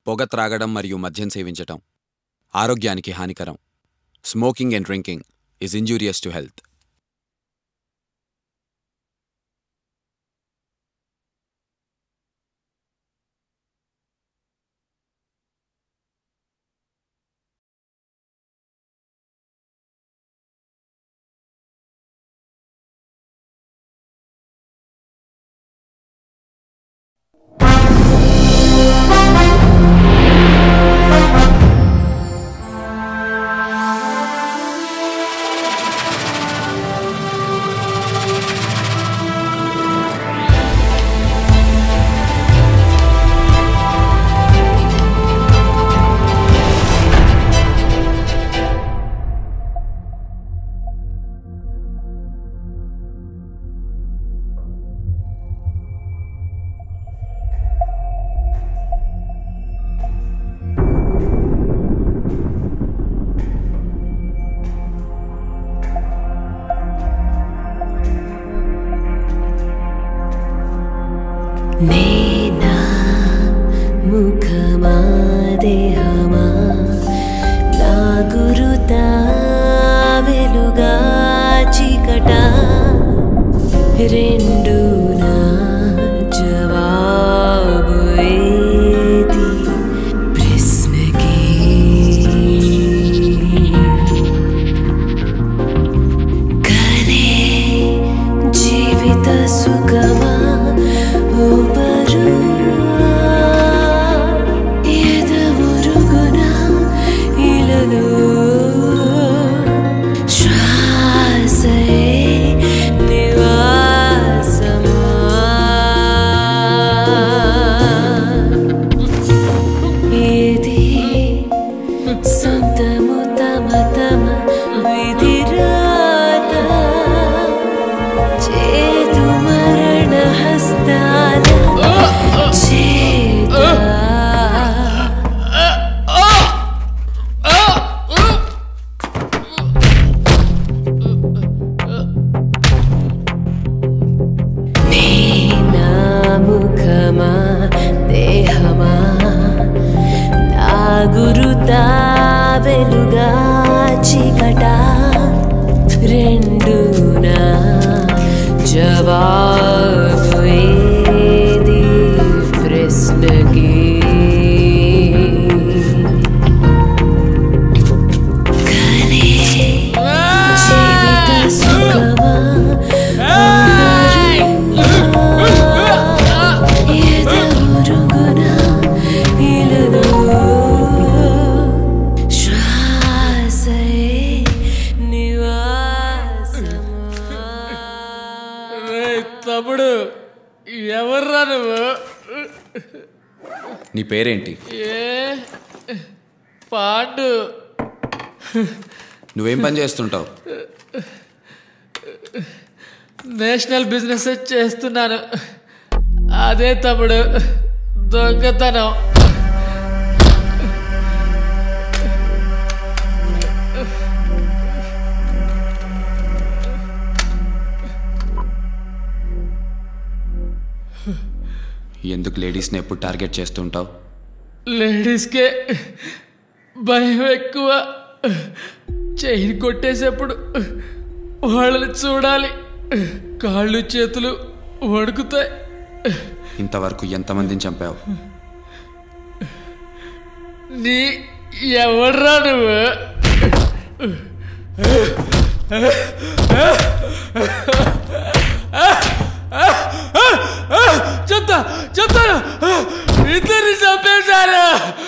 పొగ త్రాగడం మరియు మద్యం సేవించటం ఆరోగ్యానికి హానికరం smoking and drinking is injurious to health నేనా ముఖమా దేహమా నా గురుతా వెలుగా చీకట రెండు నా జవాబు ఏది ప్రశ్నకి కనే జీవిత సుఖమా ఊపరువా ఎదమురుగున ఇలలో శ్వాసే నివాసమా ఇది సొంతము తమ తమ విధిరాత చేతు మరణ హస్తాల చేత నేనా ముఖమా దేహమా నా గురుతా వెలుగా చీకట రెండు నా జవాబు ఏది ప్రశ్నకి కనే జీవిత సుఖమా ఎదమురుగున ఇలలో శ్వాసే నివాసమా రేయ్ తమ్ముడు ఎవర్రా నువ్వు నీ పేరేంటి ఏ పాండు నువ్వేం పని చేస్తుంటావు నేషనల్ బిజినెస్ చేస్తున్నాను అదే తమ్ముడు దొంగతనం ఎందుకు లేడీస్ని ఎప్పుడు టార్గెట్ చేస్తుంటావు లేడీస్కే భయం ఎక్కువ చైన్ కొట్టేసేప్పుడు వాళ్ళని చూడాలి కాళ్ళు చేతులు వణుకుతాయి ఇంతవరకు ఎంతమందిని చంపావు నీ ఎవడ్రా నువ్వు చెప్తా చెప్తాను ఇద్దరిని చంపేశారు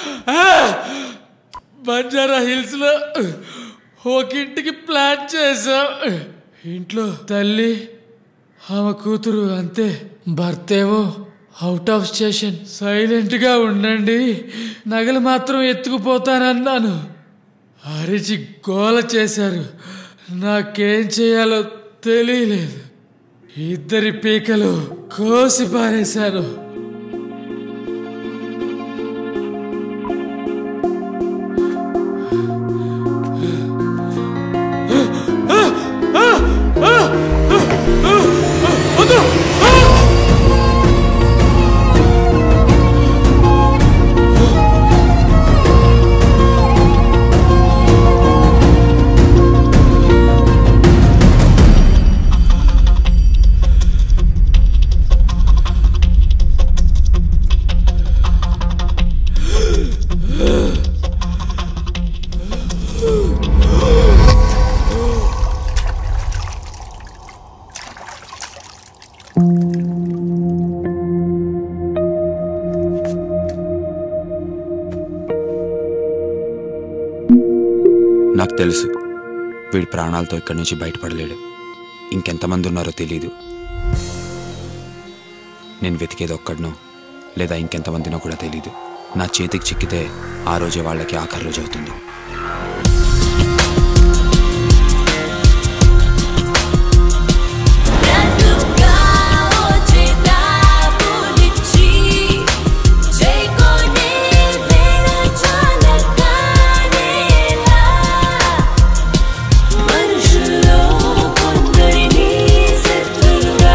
బంజారా హిల్స్ లో ఒక ఇంటికి ప్లాన్ చేసాం ఇంట్లో తల్లి ఆమె కూతురు అంతే భర్తేమో అవుట్ ఆఫ్ స్టేషన్ సైలెంట్ గా ఉండండి నగలు మాత్రం ఎత్తుకుపోతానన్నాను అరిచి గోల చేశారు నాకేం చేయాలో తెలియలేదు ఇద్దరి పీకలు కోసి పారేశాను నాకు తెలుసు వీడి ప్రాణాలతో ఇక్కడి నుంచి బయటపడలేడు ఇంకెంతమంది ఉన్నారో తెలీదు నేను వెతికేది ఒక్కడనో లేదా ఇంకెంతమందినో కూడా తెలీదు నా చేతికి చిక్కితే ఆ రోజే వాళ్ళకి ఆఖరి రోజు అవుతుంది బ్రతుకా ఓచేతా పులిచి చేకొనే వేళ చాలకానేలా మనుషుల్లో కొందరిని శత్రులుగా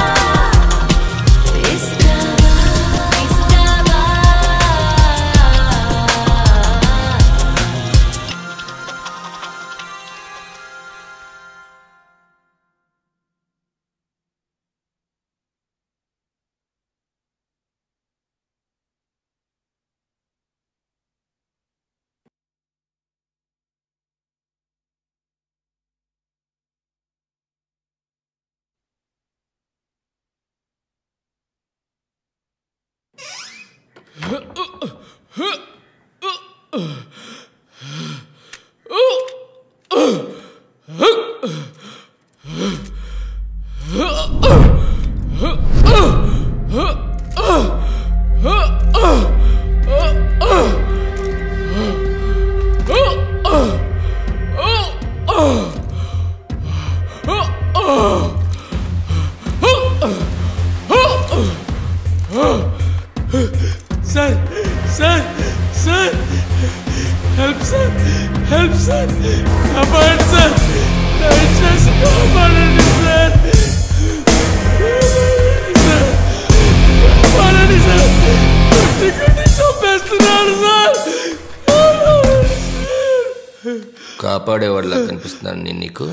ఇస్తావా ఇస్తావా sir sir sir help sir help sir కాపాడండి సార్ దయచేసి కాపాడండి సార్ సార్ కాపాడండి సార్ కొట్టి కొట్టి చంపేస్తున్నాడు సార్ కాపాడేవాళ్ళ కనిపిస్తున్నాను నేను నీకు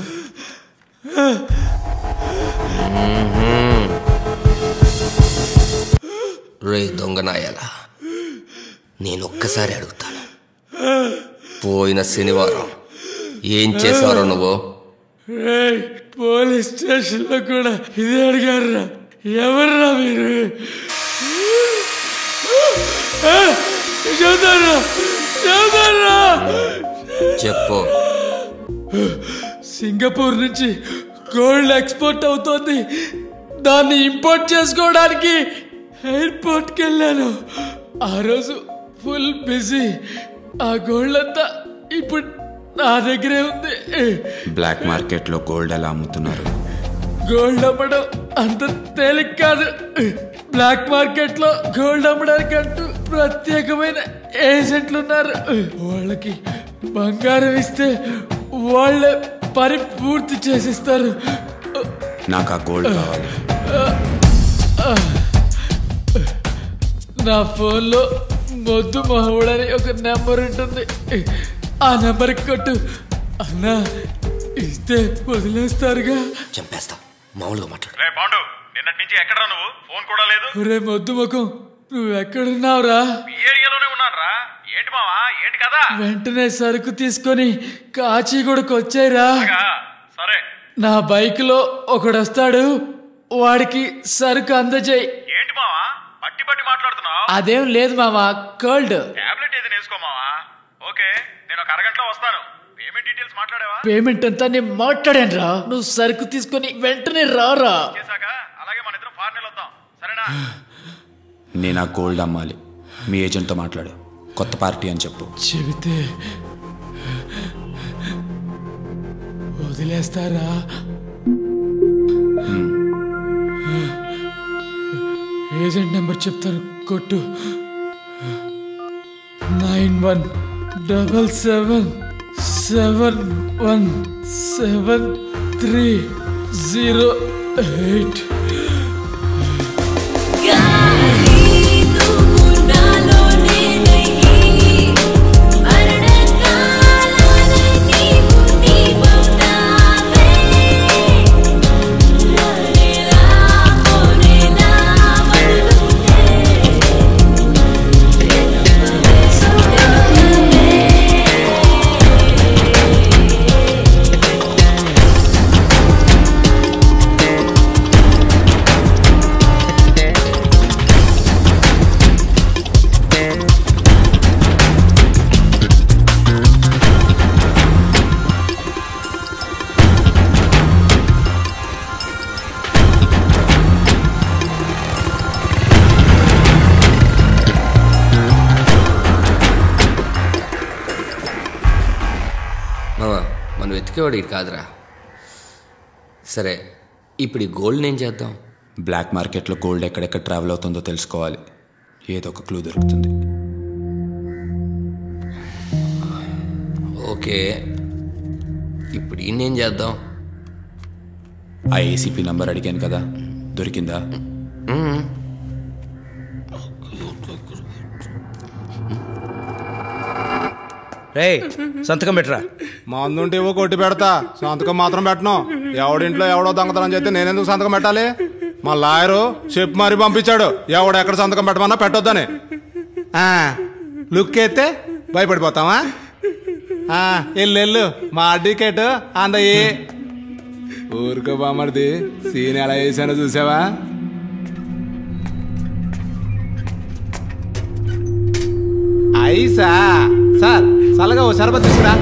రే దొంగనాయాల నేను ఒక్కసారి అడుగుతాను పోయిన శనివారం ఏం చేశారో నువ్వు రేయ్, పోలీస్ స్టేషన్లో కూడా ఇదే అడిగారురా ఎవర్రా మీరు ఆ, చెబుతారా చెబుతారా చెప్పు సింగపూర్ నుంచి గోల్డ్ ఎక్స్పోర్ట్ అవుతోంది దాన్ని ఇంపోర్ట్ చేసుకోవడానికి ఎయిర్పోర్ట్కి వెళ్ళాను ఆ రోజు ఫుల్ బిజీ ఆ గోల్డ్ అంతా ఇప్పుడు నా దగ్గరే ఉంది బ్లాక్ మార్కెట్లో గోల్డ్ ఎలా అమ్ముతున్నారు గోల్డ్ అమ్మడం అంత తేలిక కాదు బ్లాక్ మార్కెట్ లో గోల్డ్ అమ్మడానికి అంటూ ప్రత్యేకమైన ఏజెంట్లు ఉన్నారు వాళ్ళకి బంగారం ఇస్తే వాళ్ళే పని పూర్తి చేసిస్తారు నాకు ఆ గోల్డ్ కావాలి నా ఫోన్లో మొద్దు మహవుడని ఒక నెంబర్ ఉంటుంది ఆ నెంబర్కి కొట్టు అన్నా ఇస్తే వదిలేస్తారుగా చంపేస్తా మామూలుగా మాట్లాడు రే పాండు నిన్నటి నుంచి ఎక్కడరా నువ్వు ఫోన్ కూడా లేదు ఒరే మొద్దు ముఖం నువ్వు ఎక్కడున్నావురా ఈ ఏరియాలోనే ఉన్నాను రా ఏంటి మావా ఏంటి కదా వెంటనే సరుకు తీసుకొని కాచిగూడకు వచ్చాయిరా సరే నా బైక్ లో ఒకడొస్తాడు వాడికి సరుకు అందజేయి ఏంటి మావా పట్టి పట్టి మాట్లాడుతున్నావు అదేం లేదు మామా కోల్డ్ టాబ్లెట్ ఏది వేసుకో మావా ఓకే నేను ఒక అరగంటలో వస్తాను పేమెంట్ డీటెయిల్స్ మాట్లాడావా పేమెంట్ అంతా నేను మాట్లాడాను రా నువ్వు సరుకు తీసుకొని వెంటనే రారా చేశాక అలాగే మన ఇద్దరం ఫారెన్ వద్దాం సరేనా నేను ఆ గోల్డ్ అమ్మాలి మీ ఏజెంట్తో మాట్లాడు కొత్త పార్టీ అని చెప్పు చెబితే వదిలేస్తారా ఏజెంట్ నెంబర్ చెప్తాను కొట్టు nine one double seven seven one seven three zero eight గాలి నువ్వు నాలోనే నహీ మరణకాలాన నీవు నీవవుతావే లరేలా పోనేలా వదులుతే వెతికేవాడు ఇది కాదురా సరే ఇప్పుడు ఈ గోల్డ్ ఏం చేద్దాం బ్లాక్ మార్కెట్లో గోల్డ్ ఎక్కడెక్కడ ట్రావెల్ అవుతుందో తెలుసుకోవాలి ఏదో ఒక క్లూ దొరుకుతుంది ఓకే ఇప్పుడు ఈయనేం చేద్దాం ఆ ఏసీపీ నంబర్ అడిగాను కదా దొరికిందా రే సంతకం పెట్టరా మందుంటే ఇవ్వ కొట్టి పెడతా సంతకం మాత్రం పెట్టను ఎవడింట్లో ఎవడో దొంగతనం చేస్తే నేనెందుకు సంతకం పెట్టాలి మా లాయరు చెప్పి మరీ పంపించాడు ఎవడు ఎక్కడ సంతకం పెట్టమన్నా పెట్టొద్దని ఆ, లుక్ ఎత్తే భయపడిపోతావా ఆ, ఎల్లు ఎల్లు మా అడ్వకేట్ అందయ్యి ఊరుకో బామర్ది సీన్ ఎలా వేసానో చూసావా ఐసా సార్ చల్లగా ఓ సరబత్ తీసుకురా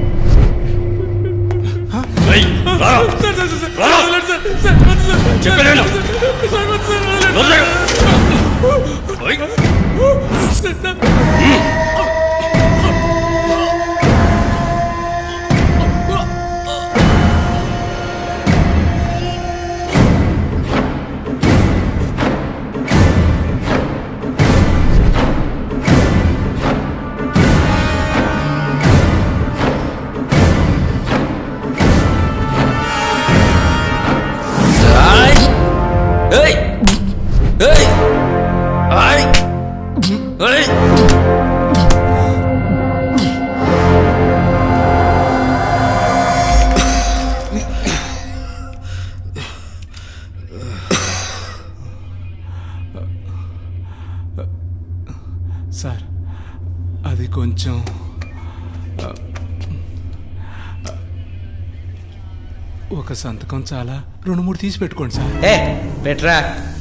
ఏయ్! ఏయ్! ఆయ్! ఏయ్! సార్ అది కొంచెం ఆ, ఆ, ఒక సంతకం చాలా రెండు మూడు తీసి పెట్టుకోండి సార్ ఏ పెట్టరా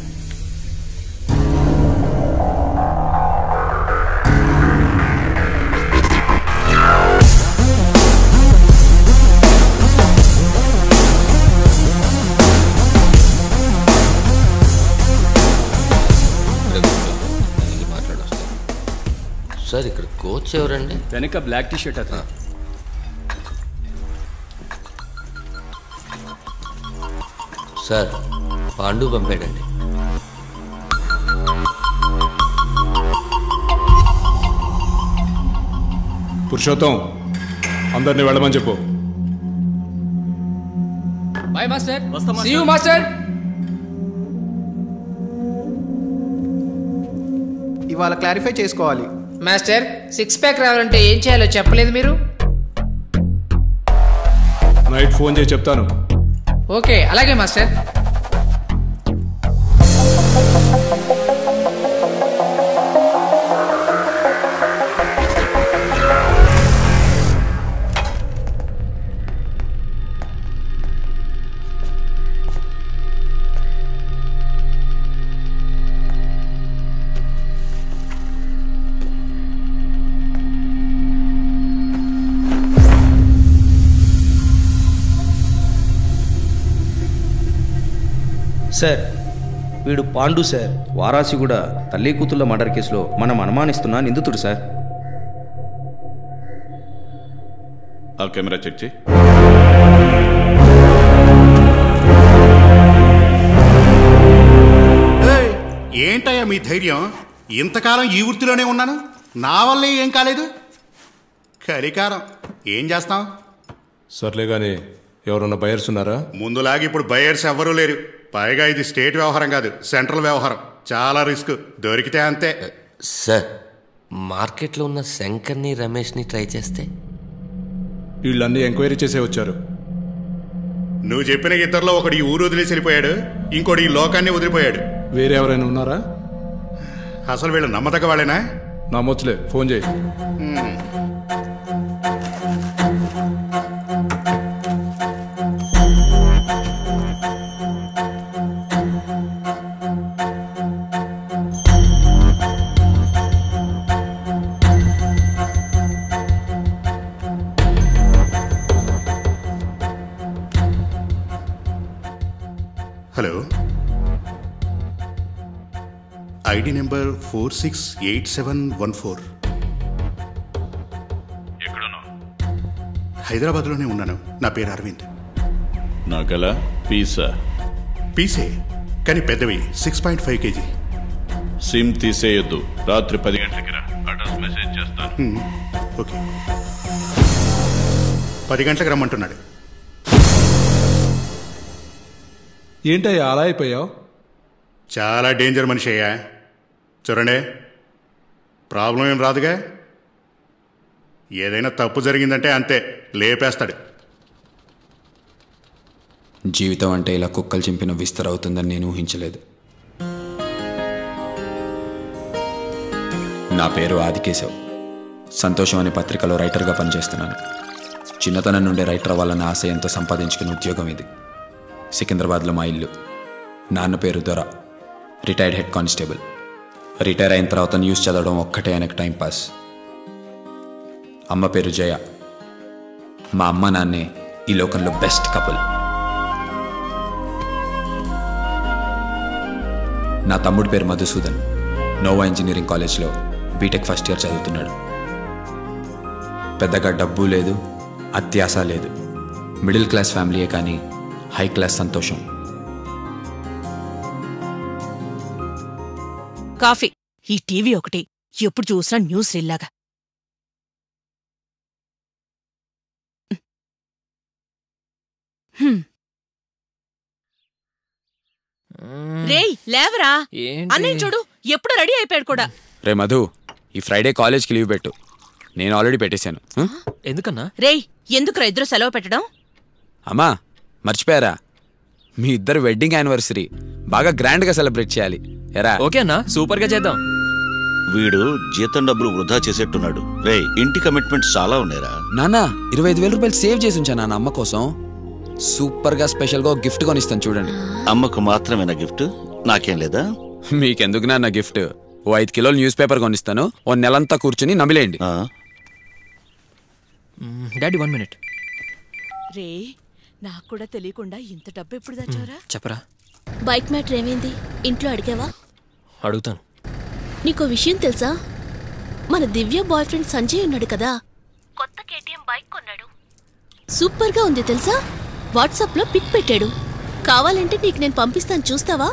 వెళ్ళి మాట్లాడొస్తా. సార్ ఇక్కడ కోచ్ ఎవరండి వెనక బ్లాక్ టీ షర్ట్ అతను సార్ పాండు పంపాడండి పురుషోత్తం అందరినీ వెళ్ళమని చెప్పు bye master see you master ఇవాళ క్లారిఫై చేసుకోవాలి మాస్టర్ సిక్స్ ప్యాక్ రావాలంటే ఏం చేయాలో చెప్పలేదు మీరు నైట్ ఫోన్ చేసి చెప్తాను ఓకే అలాగే మాస్టర్ సార్ వీడు పాండు సార్ వారాసి కూడా తల్లి కూతుళ్ళ మర్డర్ కేసులో మనం అనుమానిస్తున్న నిందితుడు సార్ ఆ కెమెరా చెక్ చేయి ఏయ్, ఏంటయ్యా మీ ధైర్యం ఇంతకాలం ఈ వృత్తిలోనే ఉన్నాను నా వల్లే ఏం కాలేదు కలికారం ఏం చేస్తాం సర్లే కానీ ఎవరన్నా బయర్స్ ఉన్నారా ముందులాగా ఇప్పుడు బయర్స్ ఎవ్వరూ లేరు పైగా ఇది స్టేట్ వ్యవహారం కాదు సెంట్రల్ వ్యవహారం చాలా రిస్క్ దొరికితే అంతే సార్ మార్కెట్లో ఉన్న శంకర్ని రమేష్ని ట్రై చేస్తే వీళ్ళన్నీ ఎంక్వైరీ చేసే వచ్చారు నువ్వు చెప్పిన ఇద్దరిలో ఒకడు ఈ ఊరు వదిలేసి వెళ్ళిపోయాడు ఇంకోటి ఈ లోకాన్ని వదిలిపోయాడు వేరే ఎవరైనా ఉన్నారా అసలు వీళ్ళు నమ్మదగ్గ వాళ్ళేనా నమ్మొచ్చులే ఫోన్ చేయి hello ID number four six eight seven one four హైదరాబాద్లోనే ఉన్నాను నా పేరు అరవింద్ నాకలా పీసా పీసే కానీ పెద్దవి six point five KG SIM తీసేయొద్దు రాత్రి పది గంటలకి రా అడ్రస్ మెసేజ్ చేస్తాను ఓకే పది గంటలకు రమ్మంటున్నాడు ఏంటయ్యా అలా అయిపోయావు చాలా డేంజర్ మనిషి అయ్యా చూడండి ప్రాబ్లం ఏం రాదుగా ఏదైనా తప్పు జరిగిందంటే అంతే లేపేస్తాడు జీవితం అంటే ఇలా కుక్కలు చింపిన విస్తరవుతుందని నేను ఊహించలేదు నా పేరు ఆదికేశవ్ సంతోషం అనే పత్రికలో రైటర్గా పనిచేస్తున్నాను చిన్నతనం నుండే రైటర్ అవ్వాలన్న ఆశయంతో సంపాదించుకున్న ఉద్యోగం ఇది సికింద్రాబాద్లో మా ఇల్లు నాన్న పేరు దొర రిటైర్డ్ హెడ్ కానిస్టేబుల్ రిటైర్ అయిన తర్వాత న్యూస్ చదవడం ఒక్కటే ఆయనకు టైం పాస్ అమ్మ పేరు జయ మా అమ్మ నాన్నే ఈ లోకంలో బెస్ట్ కపుల్ నా తమ్ముడి పేరు మధుసూదన్ నోవా ఇంజనీరింగ్ కాలేజ్లో బీటెక్ ఫస్ట్ ఇయర్ చదువుతున్నాడు పెద్దగా డబ్బు లేదు అత్యాస లేదు మిడిల్ క్లాస్ ఫ్యామిలీయే కానీ హై క్లాస్ సంతోషం కాఫీ ఈ టీవీ ఒకటి ఎప్పుడు చూసినా న్యూస్ రీల్లాగా హ్మ్. రేయ్ లేవరా ఏంటి? అన్నయ్య చూడు ఎప్పుడు రెడీ అయిపోయాడు కూడా రే మధు ఈ ఫ్రైడే కాలేజ్కి లీవ్ పెట్టు నేను ఆల్రెడీ పెట్టేశాను హ? ఎందుకన్నా రేయ్ ఎందుకురా ఇద్దరు సెలవు పెట్టడం అమ్మా మర్చిపోయారా మీ ఇద్దరు వెడ్డింగ్ యానివర్సరీ బాగా గ్రాండ్గా సెలబ్రేట్ చేయాలి ఎరా ఓకే అన్నా సూపర్ గా చేద్దాం వీడు జీతం డబ్బులు వృధా చేసేట్టున్నాడు రే ఇంటి కమిట్మెంట్స్ చాలా ఉన్నాయిరా నానా ఇరవై ఐదు వేల రూపాయలు సేవ్ చేసి ఉంచా నాన్న అమ్మ కోసం సూపర్గా స్పెషల్గా ఒక గిఫ్ట్ కొనిస్తాను చూడండి అమ్మకు మాత్రమేనా గిఫ్ట్ నాకేం లేదా మీకెందుకు నాన్న గిఫ్ట్ ఓ ఐదు కిలోలు న్యూస్ పేపర్ కొనిస్తాను ఓ నెలంతా కూర్చుని నమిలేయండి డాడీ వన్ మినిట్ రే నాకు కూడా తెలియకుండా ఇంత డబ్బు ఎప్పుడు దాచావురా చెప్పరా బైక్ మ్యాటర్ ఏమైంది ఇంట్లో అడిగావా అడుగుతాను నీకో విషయం తెలుసా మన దివ్య బాయ్ ఫ్రెండ్ సంజయ్ ఉన్నాడు కదా కొత్త కేటీఎం బైక్ కొన్నాడు సూపర్ గా ఉంది తెలుసా వాట్సాప్ లో పిక్ పెట్టాడు కావాలంటే నీకు నేను పంపిస్తాను చూస్తావా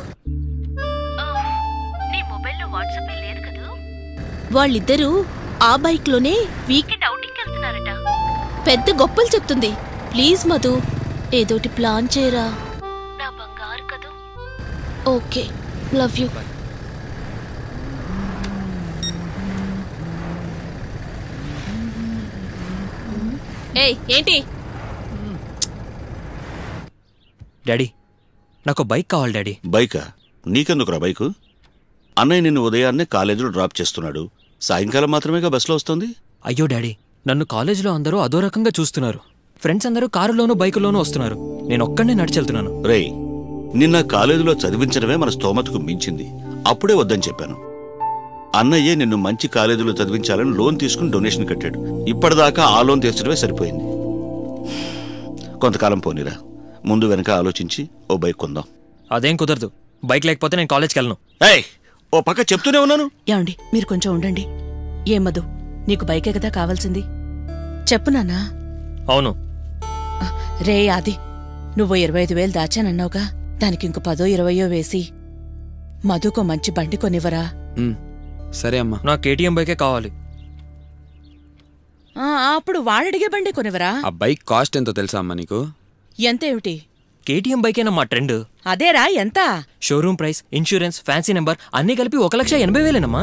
నీ మొబైల్లో వాట్సాప్ లేదు కదా వాళ్ళిద్దరూ ఆ బైక్ లోనే వీకెండ్ అవుటింగ్ వెళ్తున్నారట పెద్ద గొప్పలు చెప్తుంది ప్లీజ్ మధు ఏదోటి ప్లాన్ చేయరా నా బంగారు కదూ ఓకే లవ్ యూ ఏయ్ ఏంటి డాడీ నాకు బైక్ కావాలి డాడీ బైకా నీకెందుకురా బైకు అన్నయ్య నిన్ను ఉదయాన్నే కాలేజీలో డ్రాప్ చేస్తున్నాడు సాయంకాలం మాత్రమేగా బస్సులో వస్తుంది అయ్యో డాడీ నన్ను కాలేజీలో అందరూ అదో రకంగా చూస్తున్నారు ఫ్రెండ్స్ అందరూ కారులోనూ బైకులోనూ వస్తున్నారు నేను ఒక్కడనే నడిచెళ్తున్నాను రేయ్ నిన్న కాలేజీలో చదివించడమే మన స్తోమతకు మించింది అప్పుడే వద్దని చెప్పాను అన్నయ్యే నిన్ను మంచి కాలేజీలో చదివించాలని లోన్ తీసుకుని డొనేషన్ కట్టాడు ఇప్పటిదాకా ఆ లోన్ తీర్చడమే సరిపోయింది కొంతకాలం పోనీరా ముందు వెనక ఆలోచించి ఓ బైక్ కొందాం అదేం కుదరదు బైక్ లేకపోతే నేను కాలేజ్కి వెళ్ళను ఏయ్ ఓ పక్క చెప్తూనే ఉన్నాను ఏమండి మీరు కొంచెం ఉండండి ఏం మధు నీకు బైకే కదా కావాల్సింది చెప్పు నాన్నా అవును రే ఆది నువ్వు ఇరవై ఐదు వేలు దాచానన్నావుగా దానికి ఇంకో పదో ఇరవయో వేసి మధుకో మంచి బండి కొనివ్వరా సరే అమ్మా నాకు కేటీఎం బైకే కావాలి ఆ, అప్పుడు వాడడిగే బండి కొనివ్వరా ఆ బైక్ కాస్ట్ ఎంతో తెలుసా అమ్మా నీకు ఎంత ఏమిటి కేటీఎం బైకేనా మా ట్రెండ్ అదేరా ఎంత showroom price insurance fancy number అన్నీ కలిపి ఒక లక్ష ఎనభై వేలేనమ్మా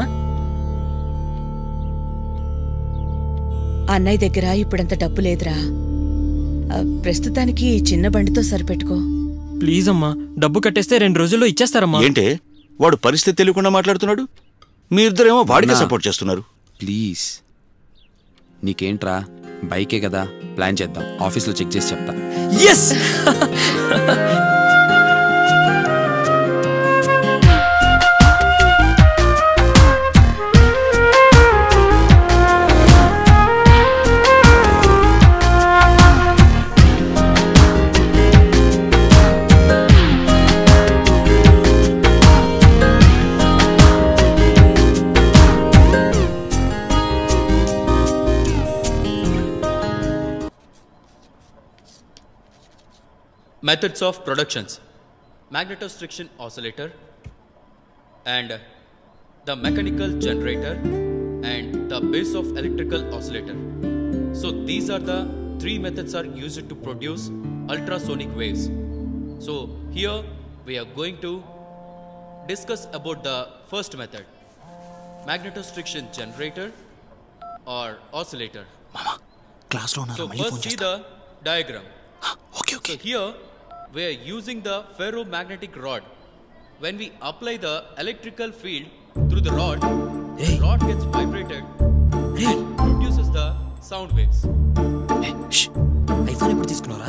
అన్నయ్య దగ్గర ఇప్పుడంత డబ్బు లేదురా ఆ, ప్రస్తుతానికి ఈ చిన్న బండితో సరిపెట్టుకో ప్లీజ్ అమ్మా డబ్బు కట్టేస్తే రెండు రోజుల్లో ఇచ్చేస్తారమ్మా ఏంటే వాడు పరిస్థితి తెలియకుండా మాట్లాడుతున్నాడు మీ ఇద్దరేమో వాడికే అన్నా. సపోర్ట్ చేస్తున్నారు ప్లీజ్ నీకేంట్రా బైకే కదా ప్లాన్ చేద్దాం ఆఫీస్లో చెక్ చేసి చెప్తా yes Methods of productions magnetostriction oscillator and the mechanical generator and the base of electrical oscillator. So these are the three methods are used to produce ultrasonic waves. So here we are going to discuss about the first method magnetostriction generator or oscillator. క్లాస్లో So ఉన్నాను మళ్ళీ phone first see చేస్తా the diagram. okay, So here we are using the ferromagnetic rod. When we apply the electrical field through the rod, the rod gets vibrated and produces the sound waves. IPhone ఎప్పుడు తీసుకున్నారా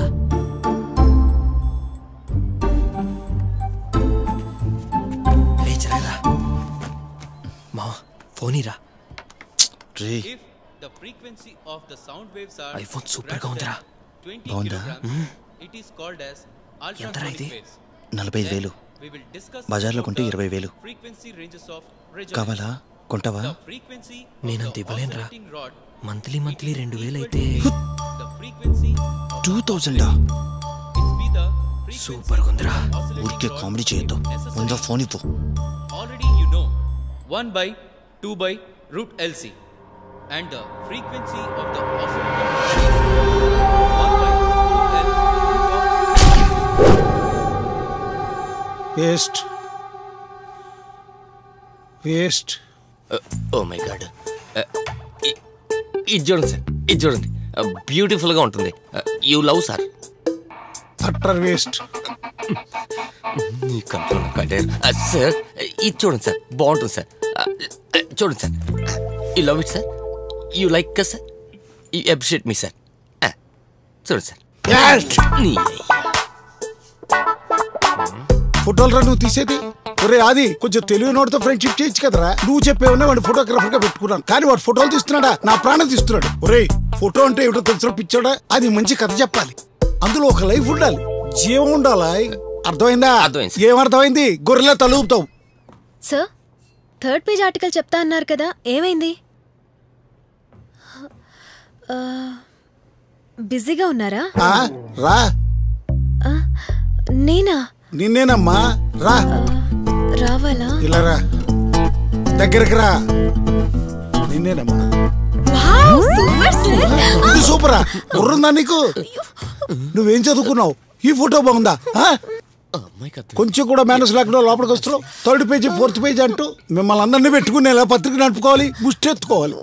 రే చిరగరా మా phone ఇరా రే If the frequency of the sound waves are iPhone super గా greater ఉందిరా than 20 బాగుందా kilograms, it is called as ఎంతరా ultrasonic ఇది waves. నలభై ఐదు వేలు We will discuss బజార్లో about కొంటే the ఇరవై వేలు frequency ranges of resonance. కావాలా కొంటావా The frequency of నేనంత the ఇవ్వలేనురా oscillating rod మంత్లీ మంత్లీ రెండు వేలు అయితే the frequency of టూ థౌజండా be the సూపర్ ఉందిరా ఊరికే కామెడీ చేయొద్దు ముందు ఫోన్ ఇవ్వు already you know 1 by 2 by root LC and the frequency of the oscillator is 1 by 2L waste waste oh my God ఇది చూడండి సార్ ఇది చూడండి బ్యూటిఫుల్గా ఉంటుంది you love sir utter waste నీ కంట్రోల్ కంటే సార్ ఇది చూడండి సార్ బాగుంటుంది సార్ చూడండి sir you love it sir you like కదా sir you appreciate me sir చూడండి సార్ నీ ఫోటోలు రా నువ్వు తీసేది ఒరే ఆది కొంచెం తెలివి నోటితో ఫ్రెండ్షిప్ చేయొచ్చు కదరా నువ్వు చెప్పేవన్నా వాడు ఫోటోగ్రాఫర్ గా పెట్టుకున్నాను కానీ వాడు ఫోటోలు తీస్తున్నాడా నా ప్రాణం తీస్తున్నాడు ఒరే ఫోటో అంటే ఏమిటో తెలిసిన పిచ్చోడా అది మంచి కథ చెప్పాలి అందులో ఒక లైఫ్ ఉండాలి జీవం ఉండాలా అర్థమైందా ఏమర్థమైంది గొర్రెలా తలుపుతావు సార్ థర్డ్ పేజ్ ఆర్టికల్ చెప్తా అన్నారు కదా ఏమైంది ఆ, బిజీగా ఉన్నారా ఆ, రా నేనా నిన్నేనమ్మా రా రావాలా ఇలా రా దగ్గరికి రా నిన్నేనమ్మా వావ్, సూపర్ సార్. ఇది సూపరా బుర్రుందా నీకు నువ్వేం చదువుకున్నావు ఈ ఫోటో బాగుందా ఆ? కొంచెం కూడా మేనస్ లేకుండా లోపలికి వస్తున్నావు థర్డ్ పేజీ ఫోర్త్ పేజీ అంటూ మిమ్మల్ని అందరినీ పెట్టుకుని ఎలా పత్రిక నడుపుకోవాలి ముష్టి ఎత్తుకోవాలి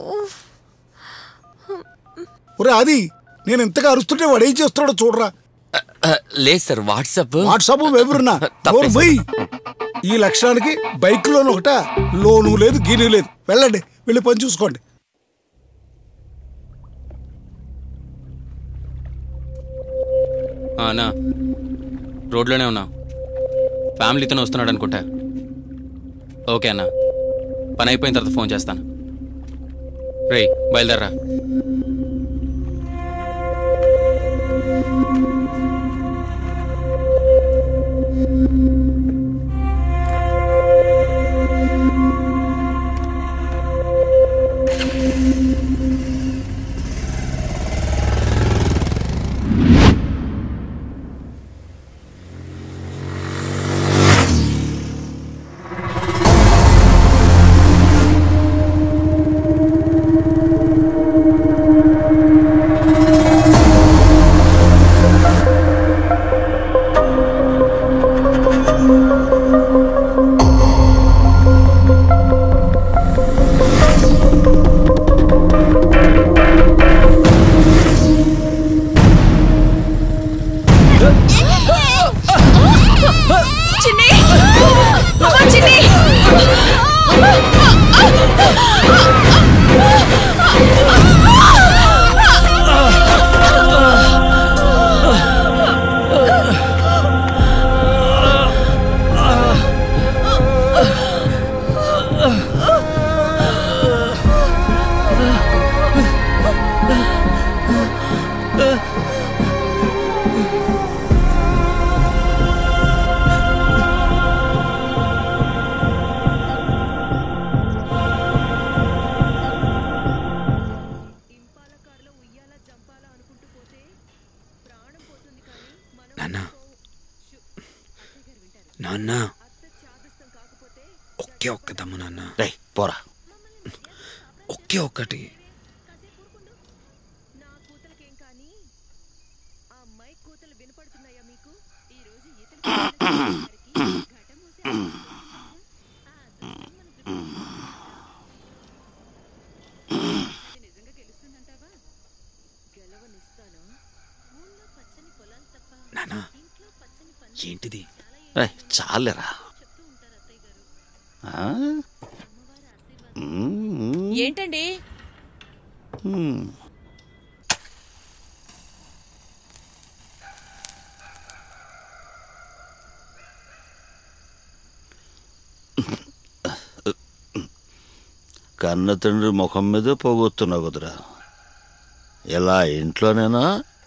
ఒరే అది నేను ఇంతగా అరుస్తుంటే వాడు ఏం చేస్తున్నాడో చూడరా లేదు సార్ వాట్సాప్ వాట్సాప్ వెబురున్నా నోరు పోయి ఈ లక్షణానికి బైక్ లోన్ ఒకట లోను లేదు గీను లేదు వెళ్ళండి వెళ్ళి పని చూసుకోండి ఆ, అన్నా రోడ్లోనే ఉన్నా ఫ్యామిలీతోనే వస్తున్నాడు అనుకుంటా ఓకే అన్నా పని అయిపోయిన తర్వాత ఫోన్ చేస్తాను రేయ్ బయలుదేరరా నాన్న ఒకే ఒక్క దమ్ము నాన్న రే పోరా ఒకే ఒక్కటి నాన్న ఏంటిది రే చాలేరా ఆ? మ్మ్. ఏంటండి మ్మ్. కన్న తండ్రి ముఖం మీద పోగొత్తున్నావు కుదరా ఎలా ఇంట్లోనేనా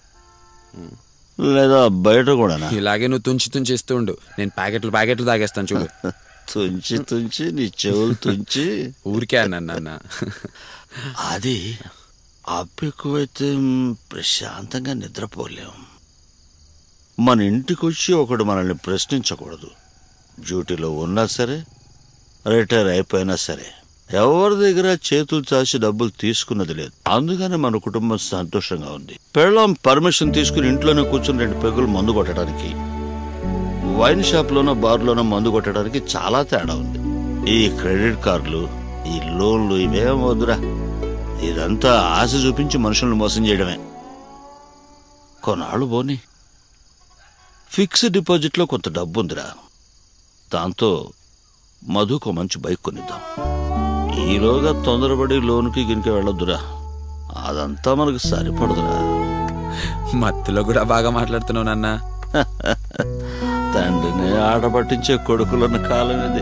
లేదా బయట కూడానా ఇలాగే నువ్వు తుంచి తుంచి ఇస్తూ ఉండు నేను ప్యాకెట్లు ప్యాకెట్లు తాగేస్తాను చూడు తుంచి తుంచి నీ చెవులు తుంచి ఊరికే అన్నాను నాన్న అది అప్పు ఎక్కువైతే మ్, ప్రశాంతంగా నిద్రపోలేం మన ఇంటికి వచ్చి ఒకడు మనల్ని ప్రశ్నించకూడదు డ్యూటీలో ఉన్నా సరే రిటైర్ అయిపోయినా సరే ఎవరి దగ్గర చేతులు చాచి డబ్బులు తీసుకున్నది లేదు అందుకని మన కుటుంబం సంతోషంగా ఉంది పెళ్ళం పర్మిషన్ తీసుకుని ఇంట్లోనే కూర్చుని రెండు పెగులు మందు కొట్టడానికి వైన్ షాప్లోనో బార్లోనో మందు కొట్టడానికి చాలా తేడా ఉంది ఈ క్రెడిట్ కార్డులు ఈ లోన్లు ఇవేం వద్దురా ఇదంతా ఆశ చూపించి మనుషులను మోసం చేయడమే కొన్నాళ్ళు పోని ఫిక్స్డ్ డిపాజిట్లో కొంత డబ్బు ఉందిరా దాంతో మధుకు మంచి బైక్ కొనిద్దాం ఈలోగా తొందరపడి లోనుకి గినికి వెళ్ళొద్దురా అదంతా మనకు సరిపడదురా మత్తులో కూడా బాగా మాట్లాడుతున్నావు నాన్న తండ్రిని ఆట పట్టించే కొడుకులున్న కాలం ఇది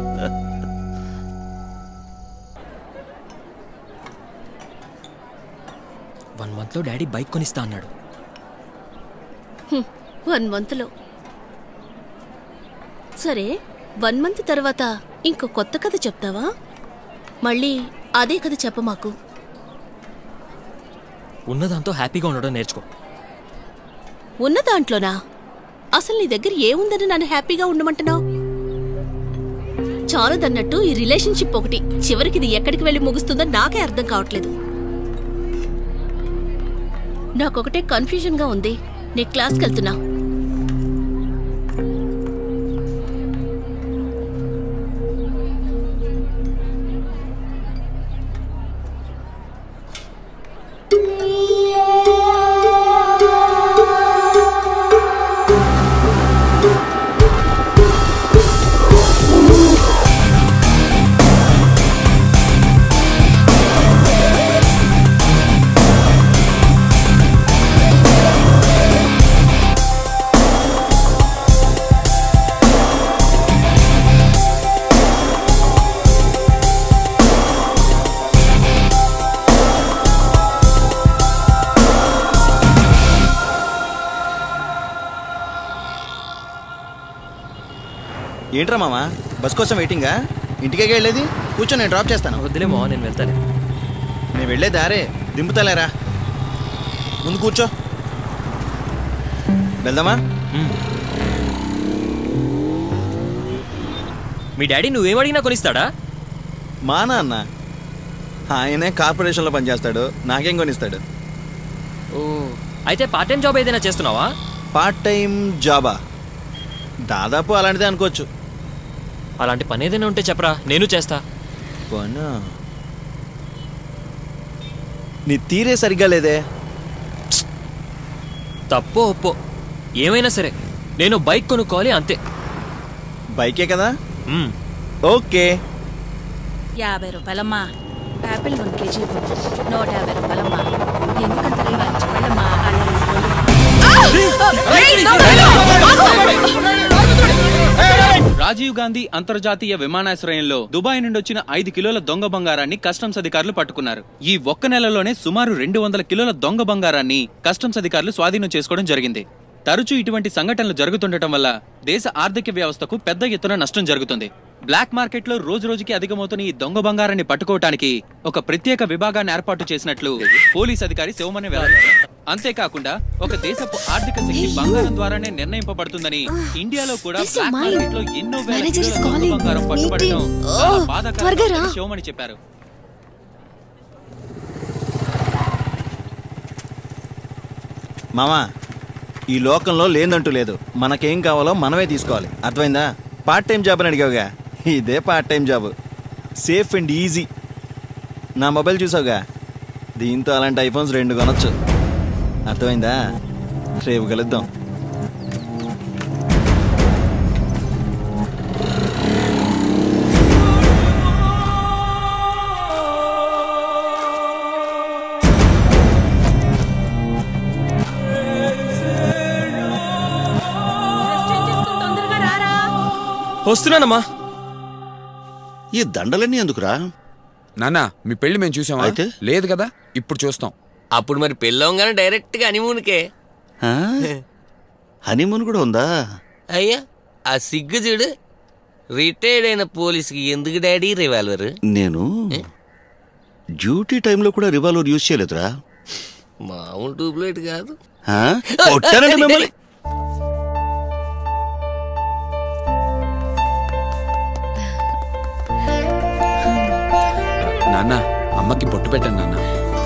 వన్ మంత్లో డాడీ బైక్ కొనిస్తా అన్నాడు వన్ మంత్లో సరే వన్ మంత్ తర్వాత ఇంకో కొత్త కథ చెప్తావా మళ్ళీ అదే కథ చెప్ప మాకు ఉన్నదాంతో హ్యాపీగా ఉండడం నేర్చుకో ఉన్న దాంట్లోనా అసలు నీ దగ్గర ఏముందని నన్ను హ్యాపీగా ఉండమంటున్నావు చాలదన్నట్టు ఈ రిలేషన్షిప్ ఒకటి చివరికి ఇది ఎక్కడికి వెళ్ళి ముగుస్తుందో నాకే అర్థం కావట్లేదు నాకొకటే కన్ఫ్యూజన్ గా ఉంది నీ క్లాస్కి వెళ్తున్నా ఏంట్రా మామ బస్ కోసం వెయిటింగా ఇంటికే వెళ్ళేది కూర్చో నేను డ్రాప్ చేస్తాను వద్దులే మావ నేను వెళ్తాను నేను వెళ్ళే దారే దింపుతలేరా ముందు కూర్చో వెళ్దామా మీ డాడీ నువ్వేం అడిగినా కొనిస్తాడా మా నాన్న ఆయనే కార్పొరేషన్లో పనిచేస్తాడు నాకేం కొనిస్తాడు ఓ అయితే పార్ట్ టైం జాబ్ ఏదైనా చేస్తున్నావా పార్ట్ టైం జాబా దాదాపు అలాంటిదే అనుకోవచ్చు అలాంటి పని ఏదైనా ఉంటే చెప్పరా నేను చేస్తా పనా నీ తీరే సరిగ్గా లేదే తప్పో ఒప్పో ఏమైనా సరే నేను బైక్ కొనుక్కోవాలి అంతే బైకే కదా ఓకే యాభై రూపాయలమ్మా యాపిల్ వన్ కేజీ ఇవ్వు. నూట యాభై రూపాయలమ్మా ఎందుకంత రేట్ చెప్పండమ్మా రాజీవ్ గాంధీ అంతర్జాతీయ విమానాశ్రయంలో దుబాయ్ నుండి వచ్చిన ఐదు కిలోల దొంగ బంగారాన్ని కస్టమ్స్ అధికారులు పట్టుకున్నారు ఈ ఒక్క నెలలోనే సుమారు రెండు వందల కిలోల దొంగ బంగారాన్ని కస్టమ్స్ అధికారులు స్వాధీనం చేసుకోవడం జరిగింది తరచూ ఇటువంటి సంఘటనలు జరుగుతుండటం వల్ల దేశ ఆర్థిక వ్యవస్థకు పెద్ద ఎత్తున నష్టం జరుగుతుంది బ్లాక్ మార్కెట్లో రోజు రోజుకి అధికమవుతున్న ఈ దొంగ బంగారాన్ని పట్టుకోవటానికి ఒక ప్రత్యేక విభాగాన్ని ఏర్పాటు చేసినట్లు పోలీస్ అధికారి శివమణి వెల్లడించారు అంతేకాకుండా ఒక దేశపు ఆర్థిక శక్తి బంగారం ద్వారానే నిర్ణయింపబడుతుందని ఇండియాలో కూడా Peace of black mind. Market లో ఎన్నో వేల Manager is కిలోల దొంగ calling. బంగారం పట్టుబడటం Meeting. చాలా Oh, బాధాకరం త్వరగా రా. అని శివమణి చెప్పారు మామా ఈ లోకంలో లేదంటూ లేదు మనకేం కావాలో మనమే తీసుకోవాలి అర్థమైందా పార్ట్ టైం జాబ్ అని అడిగావుగా ఇదే part time job safe and easy నా మొబైల్ చూసావుగా దీంతో అలాంటి ఐఫోన్స్ రెండు కొనొచ్చు అర్థమైందా రేపు కలుద్దాం వస్తున్నానమ్మా ఈ దండలన్నీ ఎందుకురా నాన్న మీ పెళ్లి మేము చూసామా అయితే? లేదు కదా ఇప్పుడు చూస్తాం అప్పుడు మరి పెళ్ళవగానే డైరెక్ట్ గా హనీమూన్కే ఆ? హనీమూన్ కూడా ఉందా అయ్యా ఆ సిగ్గు చూడు రిటైర్డ్ అయిన పోలీస్కి ఎందుకు డాడీ రివాల్వర్ నేను డ్యూటీ టైంలో కూడా రివాల్వర్ యూజ్ చేయలేదురా మామూలు ట్యూబ్లైట్ కాదు ఆ? కొట్టానండి మిమ్మల్ని నాన్న అమ్మకి బొట్టు పెట్టండి నాన్న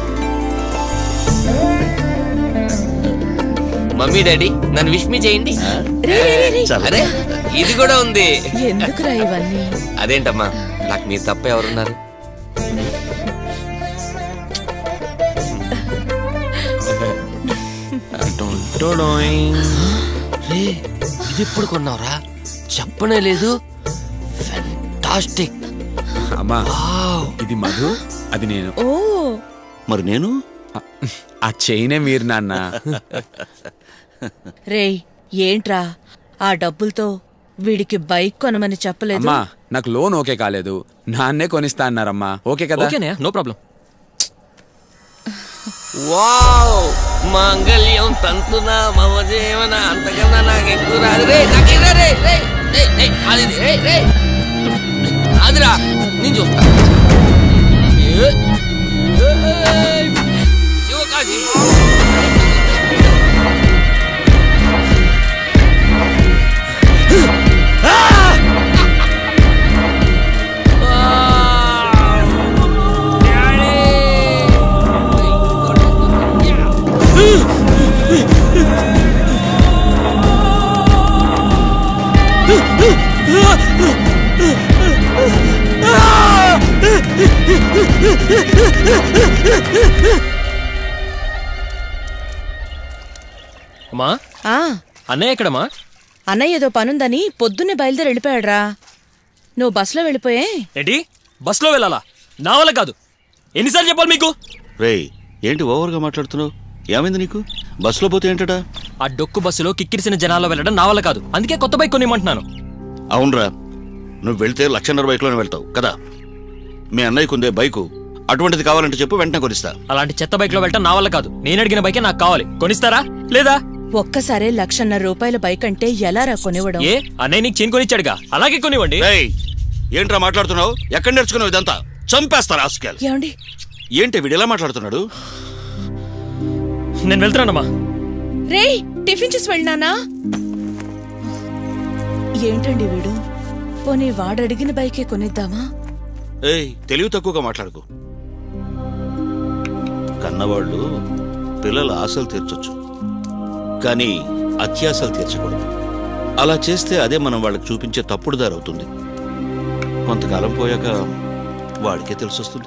మమ్మీ డాడీ నన్ను విష్ మీ చేయండి రే, రే, రే. అరే ఇది కూడా ఉంది ఎందుకురా ఇవన్నీ అదేంటమ్మా నాకు మీరు తప్ప ఎవరున్నారు రే ఇది ఎప్పుడు కొన్నావురా చెప్పనే లేదు ఫెంటాస్టిక్ అమ్మా ఇది మధు అది నేను ఓ మరి నేను ఆ చైనే మీరు నాన్న రేయ్ ఏంట్రా ఆ డబ్బులతో వీడికి బైక్ కొనమని చెప్పలేదు అమ్మా నాకు లోన్ ఓకే కాలేదు నాన్నే కొనిస్తా అన్నారమ్మా ఓకే కదా ఓకేనే నో ప్రాబ్లం వావ్ మాంగళ్యం తంతునా మమ జీవన అంతకన్నా నాకు ఎక్కువ రాదు రే నాకేం రా రే రే రే రే అది రే రే అదిరా నేను చూస్తా ఏ, ఏ, శివకాశి అమ్మా ఆ అన్నయ్య ఎక్కడమ్మా అన్నయ్య ఏదో పనుందని పొద్దున్నే బయలుదేరి వెళ్ళిపోయాడ్రా నువ్వు బస్సులో వెళ్ళిపోయే ఏంటి బస్సులో వెళ్ళాలా నా వల్ల కాదు ఎన్నిసార్లు చెప్పాలి మీకు రేయ్ ఏంటి ఓవర్గా మాట్లాడుతున్నావు ఏమైంది నీకు బస్సులో పోతే ఏంటట ఆ డొక్కు బస్సులో కిక్కిరిసిన జనాల్లో వెళ్ళడం నా వల్ల కాదు అందుకే కొత్త బైక్ కొనిమంటున్నాను అవునరా నువ్వు వెళ్తే లక్షన్నర బైక్లోనే వెళ్తావు కదా మీ అన్నయ్యకు ఉందే బైకు అటువంటిది కావాలంటే చెప్పు వెంటనే కొనిస్తా అలాంటి చెత్త బైక్ లో వెళ్ళటం నా వల్ల కాదు నేను అడిగిన బైకే నాకు కావాలి కొనిస్తారా లేదా ఒక్కసారే లక్షన్నర రూపాయల బైక్ అంటే ఎలా రా కొనివ్వడం ఏ అన్నయ్య నీకు చైన్ కొనిచ్చాడుగా అలాగే కొనివ్వండి రేయ్ ఏంట్రా మాట్లాడుతున్నావు ఎక్కడ నేర్చుకున్నావు ఇదంతా చంపేస్తారా ఆస్కాల్ ఏమండి ఏంటి వీడు ఎలా మాట్లాడుతున్నాడు నేను వెళ్తున్నానమ్మా రేయ్ టిఫిన్ చేసి వెళ్ళినానా ఏంటండి వీడు పోనీ వాడడిగిన బైకే కొనిద్దామా ఏయ్ తెలివి తక్కువగా మాట్లాడుకో కన్నవాళ్ళు పిల్లల ఆశలు తీర్చొచ్చు కానీ అత్యాశలు తీర్చకూడదు అలా చేస్తే అదే మనం వాళ్ళకి చూపించే తప్పుడు దారి అవుతుంది కొంతకాలం పోయాక వాడికే తెలిసొస్తుంది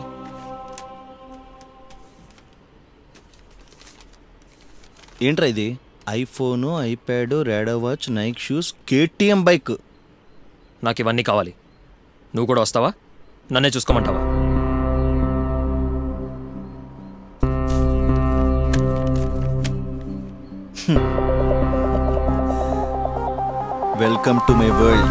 ఏంట్రా ఇది iPhone iPad Rado watch Nike shoes KTM bike నాకు ఇవన్నీ కావాలి నువ్వు కూడా వస్తావా నన్నే చూసుకోమంటావా వెల్కమ్ టు మై వరల్డ్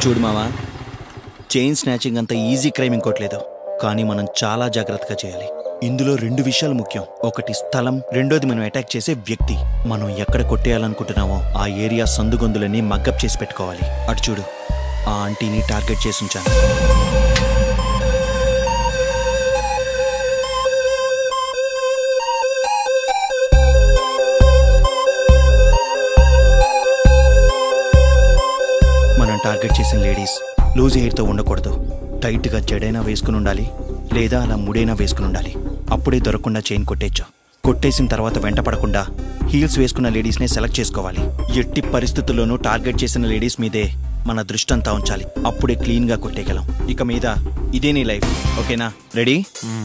చూడు మావా చైన్ స్నాచింగ్ అంత ఈజీ క్రైమ్ ఇంకోట్లేదు కానీ మనం చాలా జాగ్రత్తగా చేయాలి ఇందులో రెండు విషయాలు ముఖ్యం ఒకటి స్థలం రెండోది మనం అటాక్ చేసే వ్యక్తి మనం ఎక్కడ కొట్టేయాలనుకుంటున్నామో ఆ ఏరియా సందుగొందులని మగ్గప్ చేసి పెట్టుకోవాలి అటు చూడు ఆ ఆంటీని టార్గెట్ చేసి ఉంచాను మనం టార్గెట్ చేసిన లేడీస్ లూజ్ హెయిర్తో ఉండకూడదు టైట్గా జడైనా వేసుకుని ఉండాలి లేదా అలా ముడైనా వేసుకుని ఉండాలి అప్పుడే దొరకకుండా చైన్ కొట్టేయచ్చు కొట్టేసిన తర్వాత వెంట పడకుండా హీల్స్ వేసుకున్న లేడీస్నే సెలెక్ట్ చేసుకోవాలి ఎట్టి పరిస్థితుల్లోనూ టార్గెట్ చేసిన లేడీస్ మీదే మన దృష్టి అంతా ఉంచాలి అప్పుడే క్లీన్గా కొట్టేయగలం ఇక మీద ఇదే నీ లైఫ్ ఓకేనా రెడీ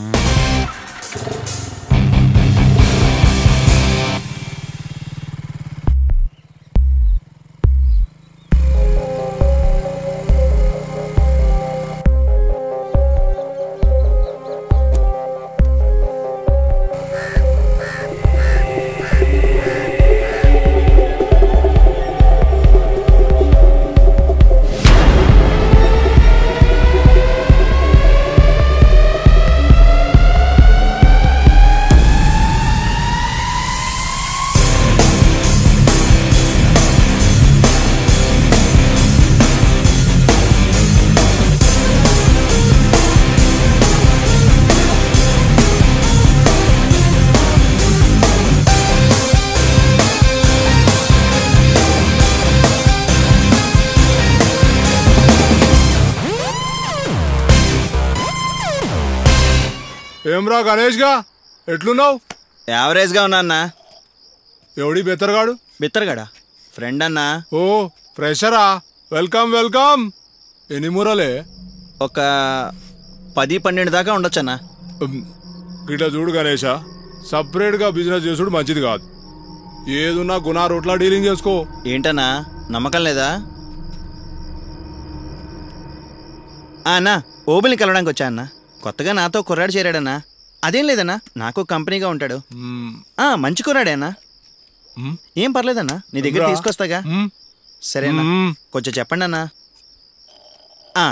ఏమ్రా గణేష్ గా ఎట్లున్నావు యావరేజ్గా ఉన్నా అన్నా ఎవడి బెత్తరగాడు బిత్తరగాడా ఫ్రెండ్ అన్నా ఓ ఫ్రెషరా వెల్కమ్ వెల్కమ్ ఎన్ని మూరలే ఒక పది పన్నెండు దాకా ఉండొచ్చన్నా ఇట్లా చూడు గణేష సపరేట్గా బిజినెస్ చేసుడు మంచిది కాదు ఏదున్నా గుణా రోట్లా డీలింగ్ చేసుకో ఏంటన్నా నమ్మకం లేదా ఆ అన్నా ఓబుల్ని కలవడానికి వచ్చా అన్న కొత్తగా నాతో కుర్రాడు చేరాడన్నా అదేం లేదన్నా నాకు కంపెనీగా ఉంటాడు ఆ మంచి కుర్రాడే అన్నా ఏం పర్లేదన్నా నీ దగ్గర రా. తీసుకొస్తాగా సరేనా మ్మ్. కొంచెం చెప్పండి అన్నా ఆ,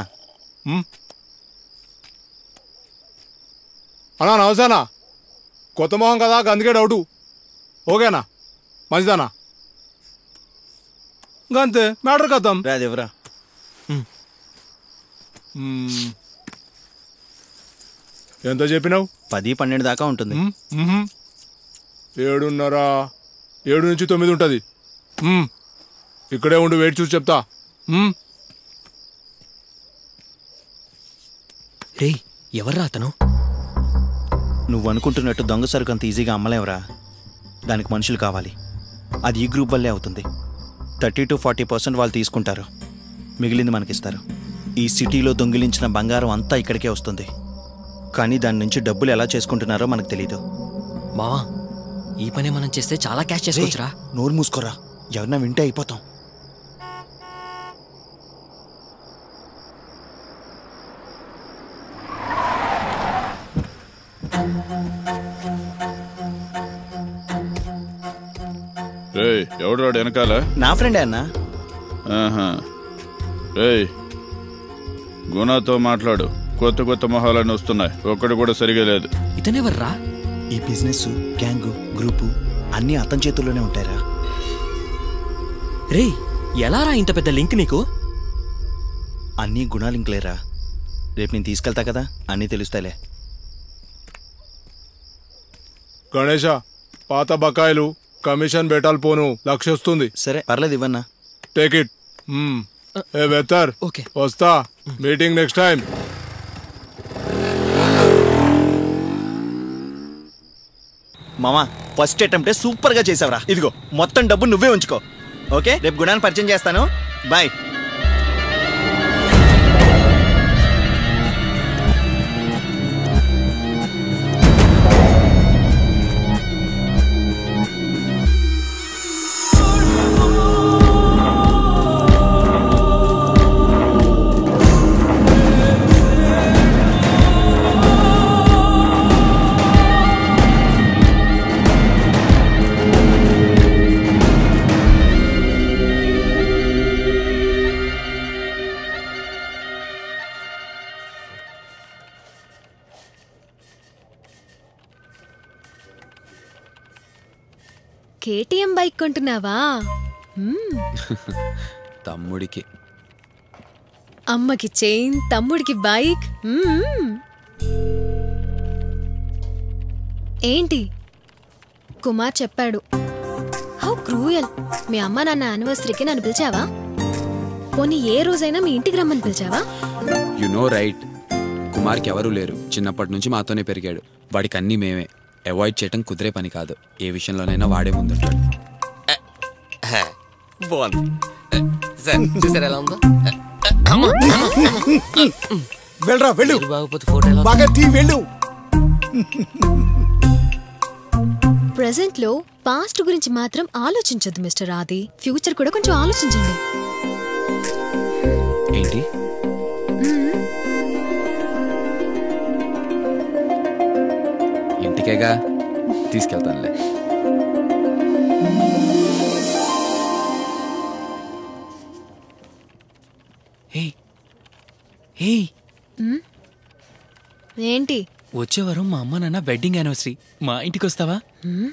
అన్నా నమసేనా కొత్త మొహం కదా అందుకే డౌటు ఓకేనా మంచిదానా అంతే మ్యాటర్ కద్దాం రాదు ఎవరా ఎంత చెప్పినావు పది పన్నెండు దాకా ఉంటుంది మ్మ్. ఏడున్నర ఏడు నుంచి తొమ్మిది ఉంటుంది మ్మ్. ఇక్కడే ఉండి వెయిట్ చూసి చెప్తా మ్మ్. రే ఎవర్రా అతను నువ్వు అనుకుంటున్నట్టు దొంగ సరుకు అంత ఈజీగా అమ్మలేవరా దానికి మనుషులు కావాలి అది ఈ గ్రూప్ వల్లే అవుతుంది థర్టీ టు ఫార్టీ పర్సెంట్ వాళ్ళు తీసుకుంటారు మిగిలింది మనకిస్తారు ఈ సిటీలో దొంగిలించిన బంగారం అంతా ఇక్కడికే వస్తుంది కానీ దాని నుంచి డబ్బులు ఎలా చేసుకుంటున్నారో మనకు తెలీదు మావా ఈ పని మనం చేస్తే చాలా క్యాష్ చేసుకోవచ్చురా నోరు మూసుకోరా ఎవరన్నా వింటే అయిపోతాం రే ఎవడు వెనకాల నా ఫ్రెండే అన్నా ఆహా రేయ్ గుణతో మాట్లాడు కొత్త కొత్త మొహాలన్నీ వస్తున్నాయి ఒక్కడు కూడా సరిగా లేదు ఇతనెవర్రా ఈ బిజినెస్ గ్యాంగు గ్రూపు అన్నీ అతని చేతుల్లోనే ఉంటాయిరా రే ఎలారా ఇంత పెద్ద లింక్ నీకు అన్నీ గుణాలింకులేరా రేపు నేను తీసుకెళ్తా కదా అన్నీ తెలుస్తాయిలే గణేష పాత బకాయిలు కమిషన్ బెటాల్ పోను లక్ష వస్తుంది సరే పర్లేదు ఇవ్వన్నా take it a better okay వస్తా మీటింగ్ నెక్స్ట్ టైం మామా ఫస్ట్ అటెంప్టే సూపర్గా చేసావురా ఇదిగో మొత్తం డబ్బు నువ్వే ఉంచుకో ఓకే రేపు గుణాన్ని పరిచయం చేస్తాను బాయ్ కేటీఎం బైక్ కొంటున్నావా మ్మ్. తమ్ముడికి అమ్మకి చైన్ తమ్ముడికి బైక్ మ్మ్. ఏంటి కుమార్ చెప్పాడు హౌ క్రూయల్ మీ అమ్మ నాన్న యానివర్సరీకి నన్ను పిలిచావా పోనీ ఏ రోజైనా మీ ఇంటికి రమ్మని పిలిచావా యు నో రైట్ కుమార్కి ఎవరూ లేరు చిన్నప్పటి నుంచి మాతోనే పెరిగాడు వాడికి అన్నీ మేమే అవాయిడ్ చేయటం కుదిరే పని కాదు ఏ విషయంలోనైనా వాడే ముందుంటాడు బాగుంది సార్ చూసారు ఎలా ఉందో అమ్మా, అమ్మా, అమ్మా. వెళ్ళరా వెళ్ళు మీరు బాగోపోతే ఫోటో ఎలా బాగా తీ వెళ్ళు ప్రెసెంట్ లో పాస్ట్ గురించి మాత్రం ఆలోచించొద్దు మిస్టర్ ఆది ఫ్యూచర్ కూడా కొంచెం ఆలోచించండి ఏంటి ఇంటికేగా తీసుకెళ్తానులే హే హే మ్మ్? ఏంటి వచ్చే వారం మా అమ్మ నాన్న వెడ్డింగ్ యానివర్సరీ మా ఇంటికి వస్తావా మ్మ్?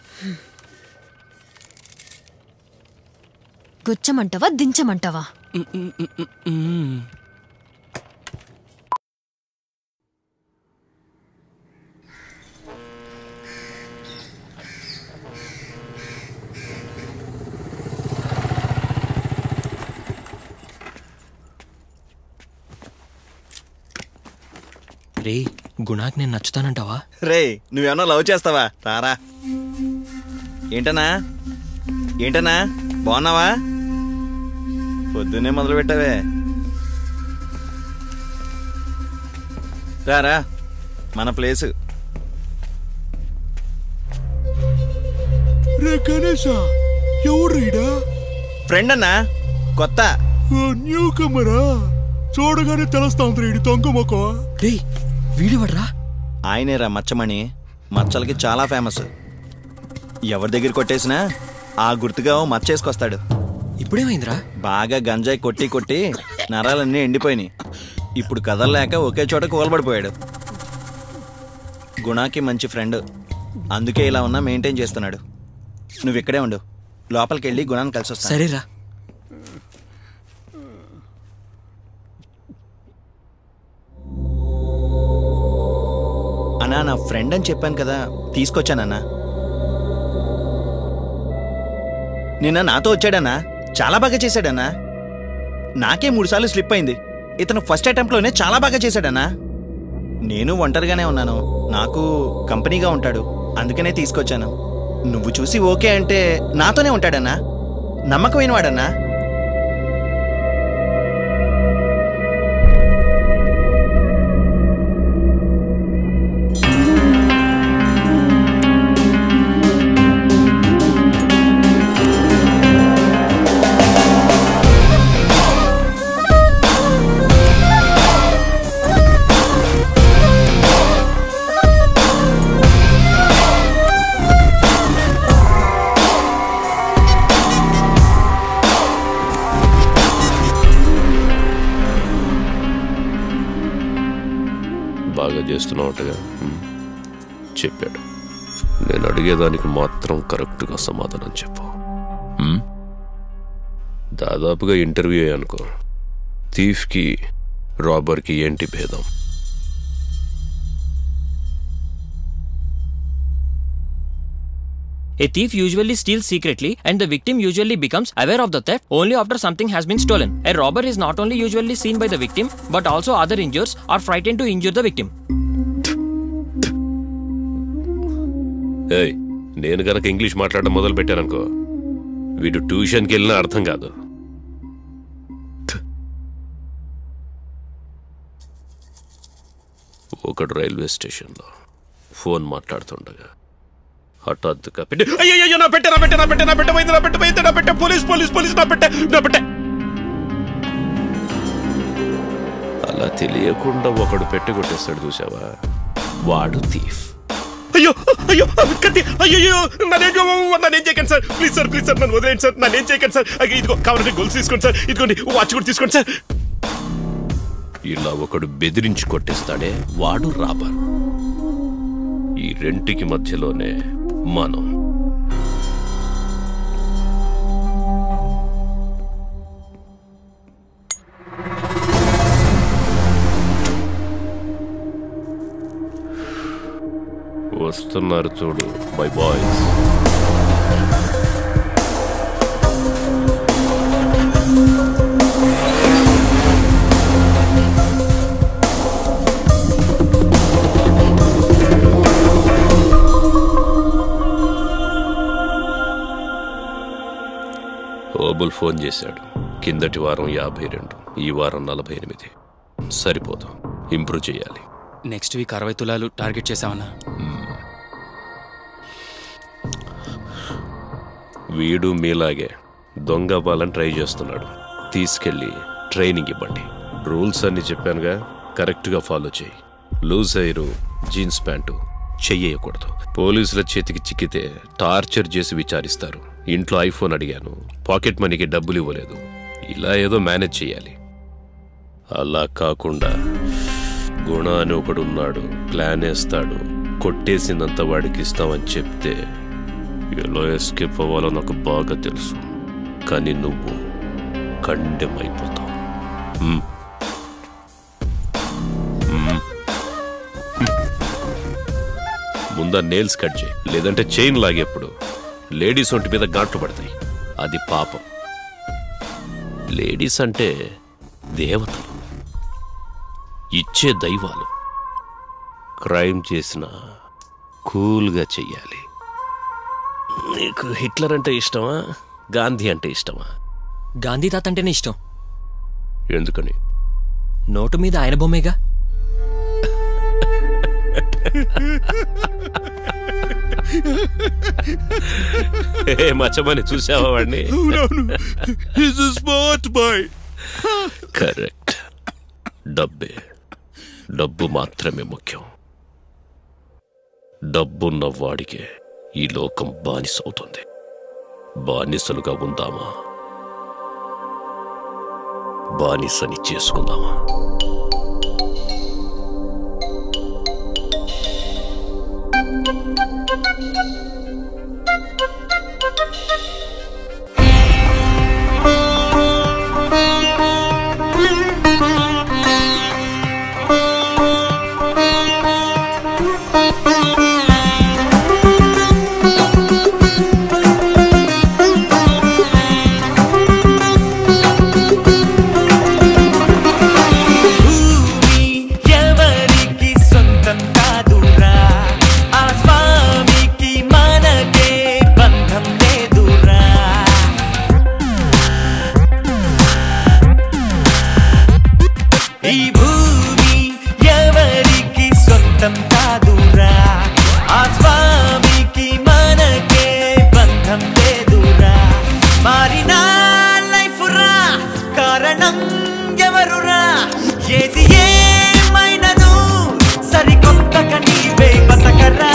గుచ్చమంటావా దించమంటావా మ్మ్. రే గుణాకి నేను నచ్చుతానంటావా రే నువ్వేమన్నా లవ్ చేస్తావా రారా ఏంటనా ఏంటనా బాగున్నావా పొద్దున్నే మొదలు పెట్టావే రారా మన ప్లేసు రే గణేష ఎవరు రీడా ఫ్రెండ్ అన్నా కొత్త న్యూ కమరా చూడగానే తెలుస్తాంది రీడి తొంగ మొక్క రే వీడివడ్రా ఆయనేరా మచ్చమణి మచ్చలకి చాలా ఫేమస్ ఎవరి దగ్గర కొట్టేసినా ఆ గుర్తుగా ఓ మచ్చ వేసుకొస్తాడు ఇప్పుడేమైందిరా బాగా గంజాయి కొట్టి కొట్టి నరాలన్నీ ఎండిపోయినాయి ఇప్పుడు కదలలేక ఒకే చోట కూలబడిపోయాడు గుణాకి మంచి ఫ్రెండ్ అందుకే ఇలా ఉన్నా మెయింటైన్ చేస్తున్నాడు నువ్వు ఇక్కడే ఉండు లోపలికి వెళ్ళి గుణాన్ని కలిసి వస్తా సరేరా అన్నా నా ఫ్రెండ్ అని చెప్పాను కదా తీసుకొచ్చానన్నా నిన్న నాతో వచ్చాడన్నా చాలా బాగా చేశాడన్నా నాకే మూడుసార్లు స్లిప్ అయింది ఇతను ఫస్ట్ అటెంప్ట్లోనే చాలా బాగా చేశాడన్నా నేను ఒంటరిగానే ఉన్నాను నాకు కంపెనీగా ఉంటాడు అందుకనే తీసుకొచ్చాను నువ్వు చూసి ఓకే అంటే నాతోనే ఉంటాడన్నా నమ్మకమైన వాడన్నా బాగా చేస్తున్నావుటగా చెప్పాడు నేను అడిగేదానికి మాత్రం కరెక్ట్గా సమాధానం చెప్పు హ్మ్? దాదాపుగా ఇంటర్వ్యూ అనుకో థీఫ్కి రాబర్కి ఏంటి భేదం A thief usually steals secretly, and the victim usually becomes aware of the theft only after something has been stolen. A robber is not only usually seen by the victim, but also other injurers are frightened to injure the victim. ఏయ్ నేను గనక English మాట్లాడడం మొదలు పెట్టాననుకో వీడు ట్యూషన్కి వెళ్ళినా అర్థం కాదు ఒకడు రైల్వే స్టేషన్లో ఫోన్ మాట్లాడుతుండగా హఠాత్తుగా పెట్టి అయ్యో నా పెట్టే నా పెట్టే నా పెట్టే నా పెట్టే పోయింది నా పెట్టే పోయింది నా పెట్టే పోలీస్ పోలీస్ పోలీస్ నా పెట్టే నా పెట్టే అలా తెలియకుండా ఒకడు పెట్టి కొట్టేస్తాడు చూసావా వాడు థీఫ్ అయ్యో అయ్యో కత్తి అయ్యో నన్నేం నన్నేం చేయకండి sir please sir please sir నన్ను వదిలేయండి సార్ నన్నేం చేయకండి సార్ అయ్యో, ఇదిగో కావాలంటే గొలుసు తీసుకోండి సార్ ఇదిగోండి వాచ్ కూడా తీసుకోండి సార్ ఇలా ఒకడు బెదిరించి కొట్టేస్తాడే వాడు రాబర్ ఈ రెంటికి మధ్యలోనే మనం వస్తున్నారు చూడు మై బాయ్స్ ఓబుల్ ఫోన్ చేశాడు కిందటి వారం యాభై రెండు ఈ వారం నలభై ఎనిమిది సరిపోదు ఇంప్రూవ్ చేయాలి నెక్స్ట్ వీక్ అరవై తులాలు టార్గెట్ చేసామన్నా వీడు మీలాగే దొంగ అవ్వాలని ట్రై చేస్తున్నాడు తీసుకెళ్ళి ట్రైనింగ్ ఇవ్వండి రూల్స్ అన్ని చెప్పానుగా కరెక్ట్గా ఫాలో చేయి లూజ్ అయ్యరు జీన్స్ ప్యాంటు చెయ్యకూడదు పోలీసుల చేతికి చిక్కితే టార్చర్ చేసి విచారిస్తారు ఇంట్లో ఐఫోన్ అడిగాను పాకెట్ మనీకి డబ్బులు ఇవ్వలేదు ఇలా ఏదో మేనేజ్ చేయాలి అలా కాకుండా గుణ అని ఒకడు ఉన్నాడు ప్లాన్ వేస్తాడు కొట్టేసిందంతా వాడికి ఇస్తామని చెప్తే ఎలా ఎస్కేప్ అవ్వాలో నాకు బాగా తెలుసు కానీ నువ్వు కండెమైపోతావు మ్మ్. మ్మ్. ముందా నేల్స్ కట్ చేయి లేదంటే చైన్ లాగేప్పుడు లేడీస్ ఒంటి మీద గాట్లు పడతాయి అది పాపం లేడీస్ అంటే దేవతలు ఇచ్చే దైవాలు క్రైమ్ చేసిన కూల్గా చెయ్యాలి నీకు హిట్లర్ అంటే ఇష్టమా గాంధీ అంటే ఇష్టమా గాంధీ తాత అంటేనే ఇష్టం ఎందుకని నోటు మీద ఆయన బొమ్మేగా ఏ మచ్చమని చూసావా వాడిని స్మార్ట్ బాయ్ కరెక్ట్ డబ్బే డబ్బు మాత్రమే ముఖ్యం డబ్బున్న వాడికే ఈ లోకం బానిస అవుతుంది బానిసలుగా ఉందామా బానిసని చేసుకుందామా ఎవరికి సొంతం కాదురా ఆ స్వామికి మనకే బంధం లేదురా ఈ భూమి ఎవరికి సొంతం కాదురా ఆ స్వామికి మనకే బంధం లేదురా మారిన లైఫ్ రా కారణం ఎవరురా ఏది ఏమైనను సరికొత్తగా నీవే బతకరా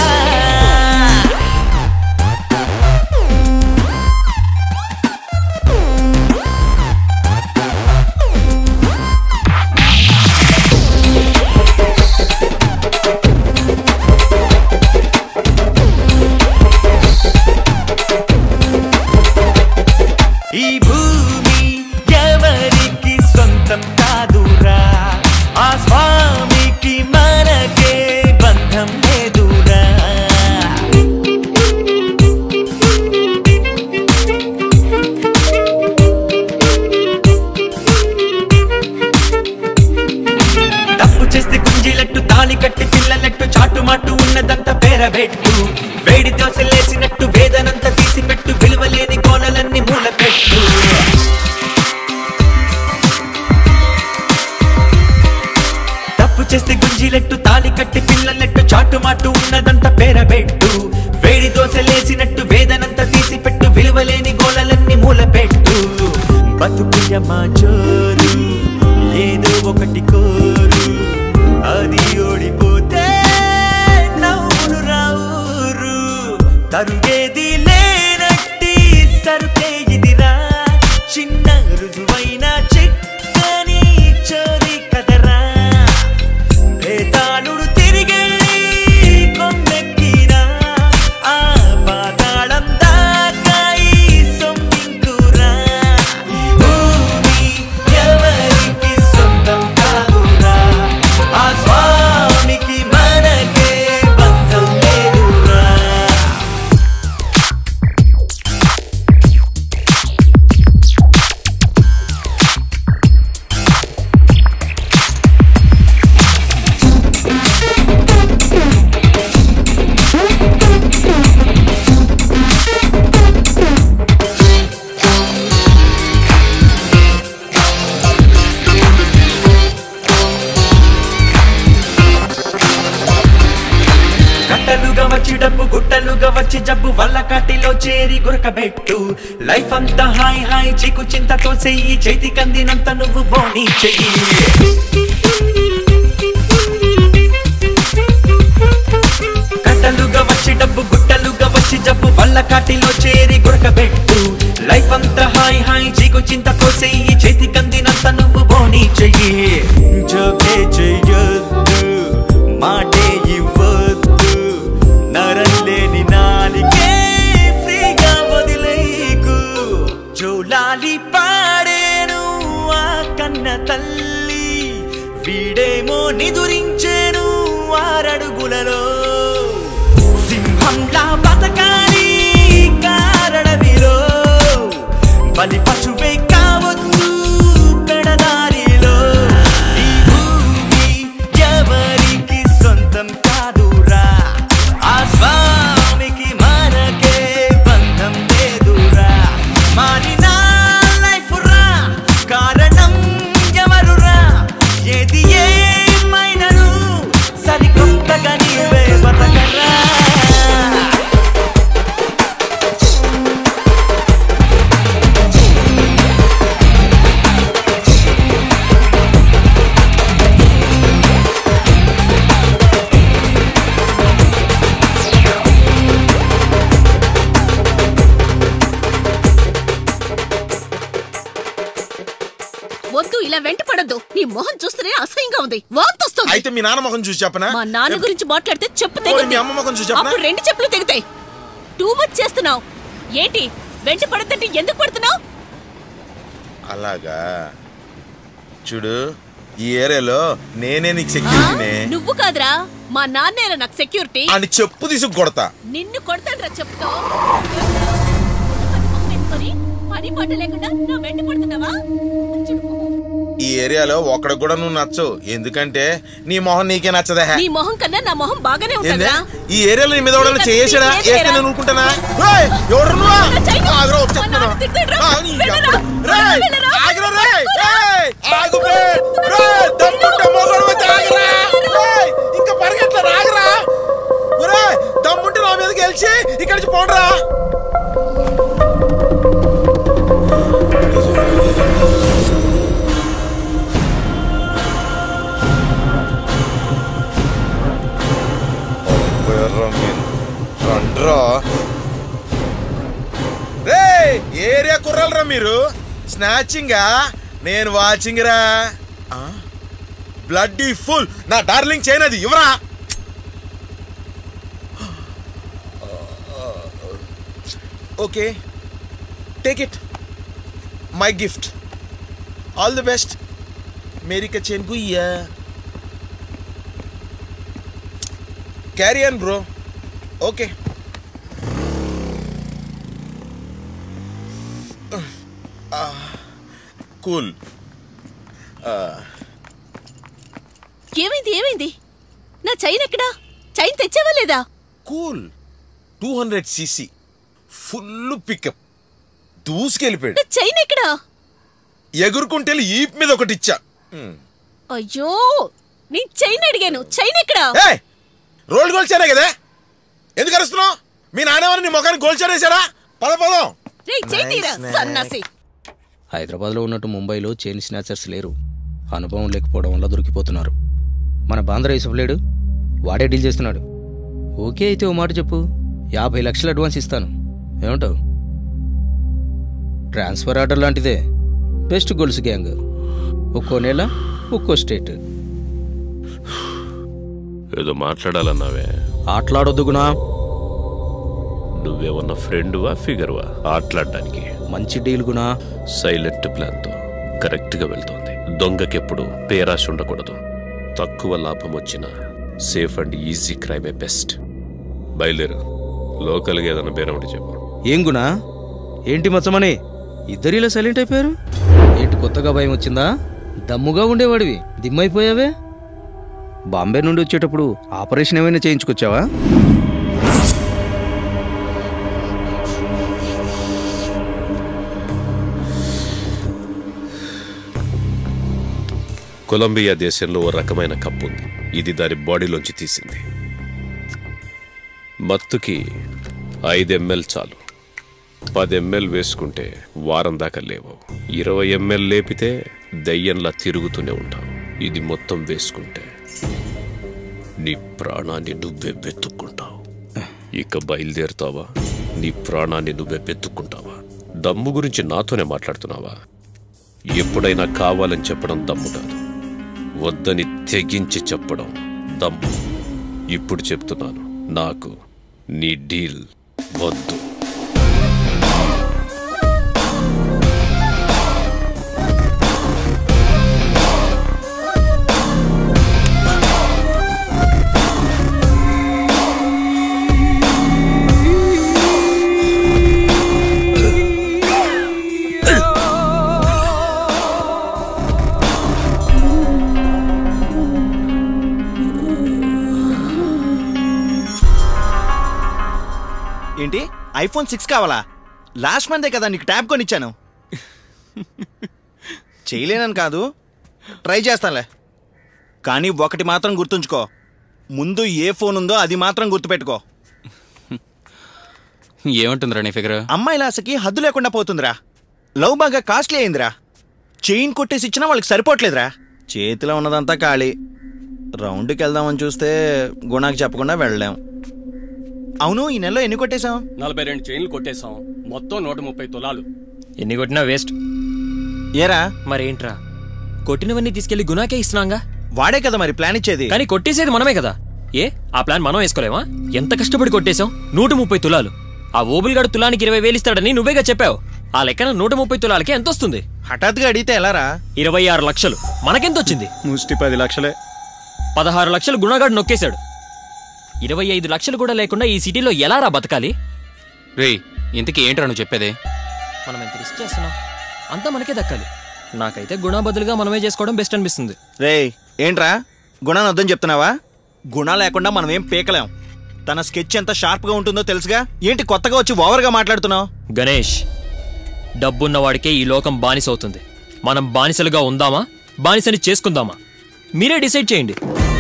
ఈ భూమి ఎవరికి సొంతం కాదురా ఆ స్వామికి మనకే బంధం లేదురా తప్పు చేస్తే కుంజీలట్టు తాళి కట్టి పిల్లలట్టు చాటుమాటు ఉన్నదంతా పేరబెట్టు వేడి దోశలేసినట్టు వేదనంతా తీసి పెట్టు విలువలేని కోనలన్నీ మూల పెట్టు తప్పు చేస్తే గుంజీలట్టు తాళి కట్టి పిల్లలట్టు చాటుమాటు ఉన్నదంతా పేరబెట్టు వేడి దోశలేసినట్టు వేదనంతా తీసి పెట్టు విలువలేని గోళలన్నీ మూల పెట్టు బతుకుయమా చోరు ఏదో ఒకటి కోరు అది ఓడిపోతే నవ్వును రావురు తరుగేది లేనట్టి సరుకే ఇదిరా చిన్న రుజువైన చిక్కని చోరీ కదరా భేదాళుడు తిరిగెళ్ళి కొమ్మెక్కినా ఆ పాతాళం దాకా ఈ సొమ్మింకురా భూమి ఎవరికి సొంతం కాదురా ఆ స్వామికి మనకే బంధం లేదురా కాటిలో చేరి గురకబెట్టు లైఫ్ అంతా హాయ్ హాయ్ చికు చింతతో చెయ్యి చేతి కందినంత నువ్వు బోని చెయ్యి కట్టలుగా వచ్చి డబ్బు గుట్టలుగా వచ్చి జబ్బు వల్ల కాటిలో చేరి గురకబెట్టు లైఫ్ అంతా హాయ్ హాయ్ చీకు చింతతో చెయ్యి చేతి కందినంత నువ్వు బోని చెయ్యి జోకే చెయ్యొద్దు మాటే ఇవ్వద్దు నరం లేని నాలికే ఫ్రీగా వదిలేకు జోలాలి పాడేను ఆ కన్న తల్లి వీడేమో నిదురించేను ఆరడుగులలో సింహంలా బతకాలి కారడవిలో బలి పశువే కావచ్చు పెడదారిలో ఈ భూమి ఎవరికి సొంతం కాదురా ఆ స్వామికి మనకే బంధం లేదురా మారిన లైఫ్ రా కారణం ఎవరురా ఏది ఏమైనను సరికొత్తగా నీవే బతకరా వద్దు ఇలా వెంట పడద్దు నీ మొహం చూస్తేనే అసహ్యంగా ఉంది వాంతొస్తుంది అయితే మీ నాన్న ముఖం చూసి చెప్పనా మా నాన్న గురించి మాట్లాడితే చెప్పు ఓయ్, తెగింది మీ అమ్మ ముఖం చూసి చెప్పనా? అప్పుడు రెండు చెప్పులు తెగుతాయి టూ మచ్ చేస్తున్నావు ఏంటి వెంట పడతంటే ఎందుకు పడుతున్నావు అలాగా చూడు ఈ ఏరియాలో నేనే నీకు సెక్యూరిటీనే నువ్వు కాదురా మా నాన్నేరా నాకు సెక్యూరిటీ అని చెప్పు తీసుకు కొడతా నిన్ను కొడతాడ్రా చెప్తా వేసుకొని పని పాట లేకుండా నువ్వు వెంట పడుతున్నావా ఈ ఏరియాలో ఒక్కడికి కూడా నువ్వు నచ్చవు ఎందుకంటే నీ మొహం నీకే నచ్చదా నీ మొహం కన్నా నా మొహం బాగానే ఏందే? ఉంటుందిరా ఈ ఏరియాలో నీ మీద ఎవడన్నా చేసాడా ఏది వేస్తే లేరా? నేను ఊరుకుంటానా ఏయ్, ఎవరు నువ్వా? ఆగురా, వచ్చేస్తున్నాను. ఆ, నీ అప్పుడు. రేయ్, ఆగురా, రేయ్, రేయ్, ఆగు బే. రేయ్, దమ్ముంటే మొగోడు వచ్చి ఆగురా. రేయ్, ఇంకా పరిగెట్ల ఆగురా ఒరేయ్, దమ్ముంటే నా మీద గెలిచి ఇక్కడి నుంచి పోండ్రా రండ్రా రే ఏరియా కుర్రాలరా మీరు స్నాచింగా నేను వాచింగ్ రా బ్లడ్ ఫుల్ నా డార్లింగ్ చైన్ అది ఇవరా okay take it my gift all the best మేరీ చైన్ గుయ్యా carry on bro okay cool ఏమైంది ఏమైంది నా చైన్ ఎక్కడా చైన్ తెచ్చావా లేదా cool two hundred CC full pickup దూసుకెళ్ళిపోయాడు నా చైన్ ఎక్కడా ఎగురుకుంటే ఈప్ మీద ఒకటి ఇచ్చా అయ్యో నీ చైన్ అడిగాను చైన్ ఎక్కడా ఏయ్ రోల్ గోల్చానే కదా ఎందుకు అరుస్తున్నావు మీ నాన్నవారు నీ ముఖాన్ని గోల్చాడేశాడా పద పదం రే చైన్ తీరా సన్నాసి హైదరాబాద్లో ఉన్నట్టు ముంబైలో చైన్ స్నాచర్స్ లేరు అనుభవం లేకపోవడం వల్ల దొరికిపోతున్నారు మన బాంద్రా యూసఫ్ లేడు వాడే డీల్ చేస్తున్నాడు ఓకే అయితే ఓ మాట చెప్పు యాభై లక్షలు అడ్వాన్స్ ఇస్తాను ఏమంటావు ట్రాన్స్ఫర్ ఆర్డర్ లాంటిదే బెస్ట్ గొలుసు గ్యాంగ్ ఒక్కో నెల ఒక్కో స్టేట్ ఏదో మాట్లాడాలన్నావే ఆటలాడొద్దు గుణా నువ్వేమన్నా ఫ్రెండ్వా ఫిగర్వా ఆటలాడడానికి మంచి డీల్ గుణా సైలెంట్ ప్లాన్తో కరెక్ట్గా వెళ్తోంది దొంగకెప్పుడు పేరాశ ఉండకూడదు తక్కువ లాభం వచ్చినా సేఫ్ అండ్ ఈజీ క్రైమే బెస్ట్ బయలుదేరు లోకల్గా ఏదైనా బేరం ఉంటే చెప్పు ఏం గుణా ఏంటి మచ్చమని ఇద్దరు ఇలా సైలెంట్ అయిపోయారు ఏంటి కొత్తగా భయం వచ్చిందా దమ్ముగా ఉండేవాడివి దిమ్మైపోయావే బాంబే నుండి వచ్చేటప్పుడు ఆపరేషన్ ఏమైనా చేయించుకొచ్చావా కొలంబియా దేశంలో ఓ రకమైన కప్పు ఉంది ఇది దాని బాడీలోంచి తీసింది మత్తుకి ఐదు ఎంఎల్ చాలు పది ఎంఎల్ వేసుకుంటే వారం దాకా లేవు ఇరవై ఎంఎల్ లేపితే దయ్యంలా తిరుగుతూనే ఉంటావు ఇది మొత్తం వేసుకుంటే నీ ప్రాణాన్ని నువ్వే వెతుక్కుంటావు ఇక బయలుదేరుతావా నీ ప్రాణాన్ని నువ్వే వెతుక్కుంటావా దమ్ము గురించి నాతోనే మాట్లాడుతున్నావా ఎప్పుడైనా కావాలని చెప్పడం దమ్ము కాదు వద్దని తెగించి చెప్పడం దమ్ము ఇప్పుడు చెప్తున్నాను నాకు నీ డీల్ వద్దు ఏంటి ఐఫోన్ సిక్స్ కావాలా లాస్ట్ మందే కదా నీకు ట్యాబ్ కొనిచ్చాను చేయలేనని కాదు ట్రై చేస్తానులే కానీ ఒకటి మాత్రం గుర్తుంచుకో ముందు ఏ ఫోన్ ఉందో అది మాత్రం గుర్తుపెట్టుకో ఏమంటుందిరా నీ ఫిగర్ అమ్మాయిల ఆశకి హద్దు లేకుండా పోతుందిరా లవ్ బాగా కాస్ట్లీ అయిందిరా చైన్ కొట్టేసి ఇచ్చినా వాళ్ళకి సరిపోవట్లేదురా చేతిలో ఉన్నదంతా ఖాళీ రౌండ్కి వెళ్దామని చూస్తే గుణాకి చెప్పకుండా వెళ్ళలేం అవును ఈ నెలలో ఎన్ని కొట్టేశాం నలభై రెండు చైన్లు కొట్టేశాం మొత్తం నూట ముప్పై తులాలు ఎన్ని కొట్టినా వేస్ట్ ఏరా మరేంట్రా కొట్టినవన్నీ తీసుకెళ్లి గుణాకే ఇస్తున్నాగా వాడే కదా మరి ప్లాన్ ఇచ్చేది కానీ కొట్టేసేది మనమే కదా ఏ ఆ ప్లాన్ మనం వేసుకోలేమా ఎంత కష్టపడి కొట్టేశాం నూట ముప్పై తులాలు ఆ ఓబుల్గాడు తులానికి ఇరవై వేలు ఇస్తాడని నువ్వేగా చెప్పావు ఆ లెక్కన నూట ముప్పై తులాలకి ఎంత వస్తుంది హఠాత్తుగా అడిగితే ఎలారా ఇరవై ఆరు లక్షలు మనకెంత వచ్చింది ముష్టి పది లక్షలే పదహారు లక్షలు గుణగాడు నొక్కేశాడు ఇరవై ఐదు లక్షలు కూడా లేకుండా ఈ సిటీలో ఎలా రా బతకాలి రే ఇంతకీ ఏంట్రా నువ్వు చెప్పేది మనం ఎంత రిస్క్ చేస్తున్నాం అంతా మనకే దక్కాలి నాకైతే గుణ బదులుగా మనమే చేసుకోవడం బెస్ట్ అనిపిస్తుంది రే ఏంట్రా గుణాన్ని వద్దని చెప్తున్నావా గుణ లేకుండా మనం ఏం పీకలేం తన స్కెచ్ ఎంత షార్ప్గా ఉంటుందో తెలుసుగా ఏంటి కొత్తగా వచ్చి ఓవర్గా మాట్లాడుతున్నావు గణేష్ డబ్బున్న వాడికే ఈ లోకం బానిస అవుతుంది మనం బానిసలుగా ఉందామా బానిసని చేసుకుందామా మీరే డిసైడ్ చేయండి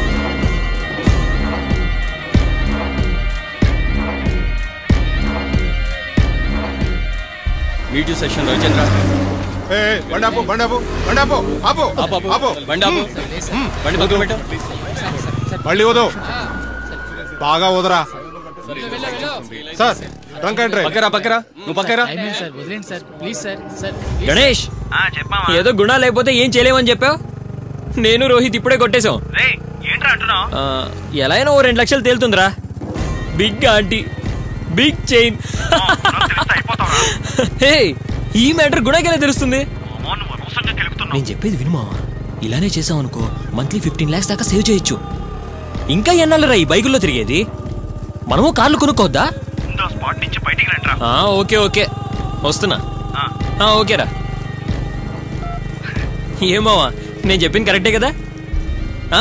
మీట్ సెషన్ రవిచంద్ర ఏ, ఏ, బండి ఆపు బండి ఆపు బండి ఆపు ఆపు ఆపు, ఆపు. ఆపు బండి ఆపు. మ్, బండి పక్కన పెట్టు. మళ్ళీ వదు బాగా వదరా సార్ ట్రంక్ ఎంట్రీ పక్కరా పక్కరా నువ్వు పక్కరా సార్ వదిలేండి sir please sir sir Ganesh ఏదో గుణ లేకపోతే ఏం చేయలేమని చెప్పావు నేను రోహిత్ ఇప్పుడే కొట్టేశాం ఆ, ఎలా అయినా ఓ రెండు లక్షలు తేలుతుందిరా big aunty big chain hey ఈ మ్యాటర్ గుణకెలా తెలుస్తుంది నేను చెప్పేది వినుమా ఇలానే చేసాం అనుకో మంత్లీ ఫిఫ్టీన్ లాక్స్ దాకా సేవ్ చేయొచ్చు ఇంకా ఎన్నాళ్ళరా ఈ బైకుల్లో తిరిగేది మనము కార్లు కొనుక్కోద్దా ఆ, ఓకే ఓకే వస్తున్నా ఆ, ఓకేరా ఏమావా నేను చెప్పింది కరెక్టే కదా ఆ,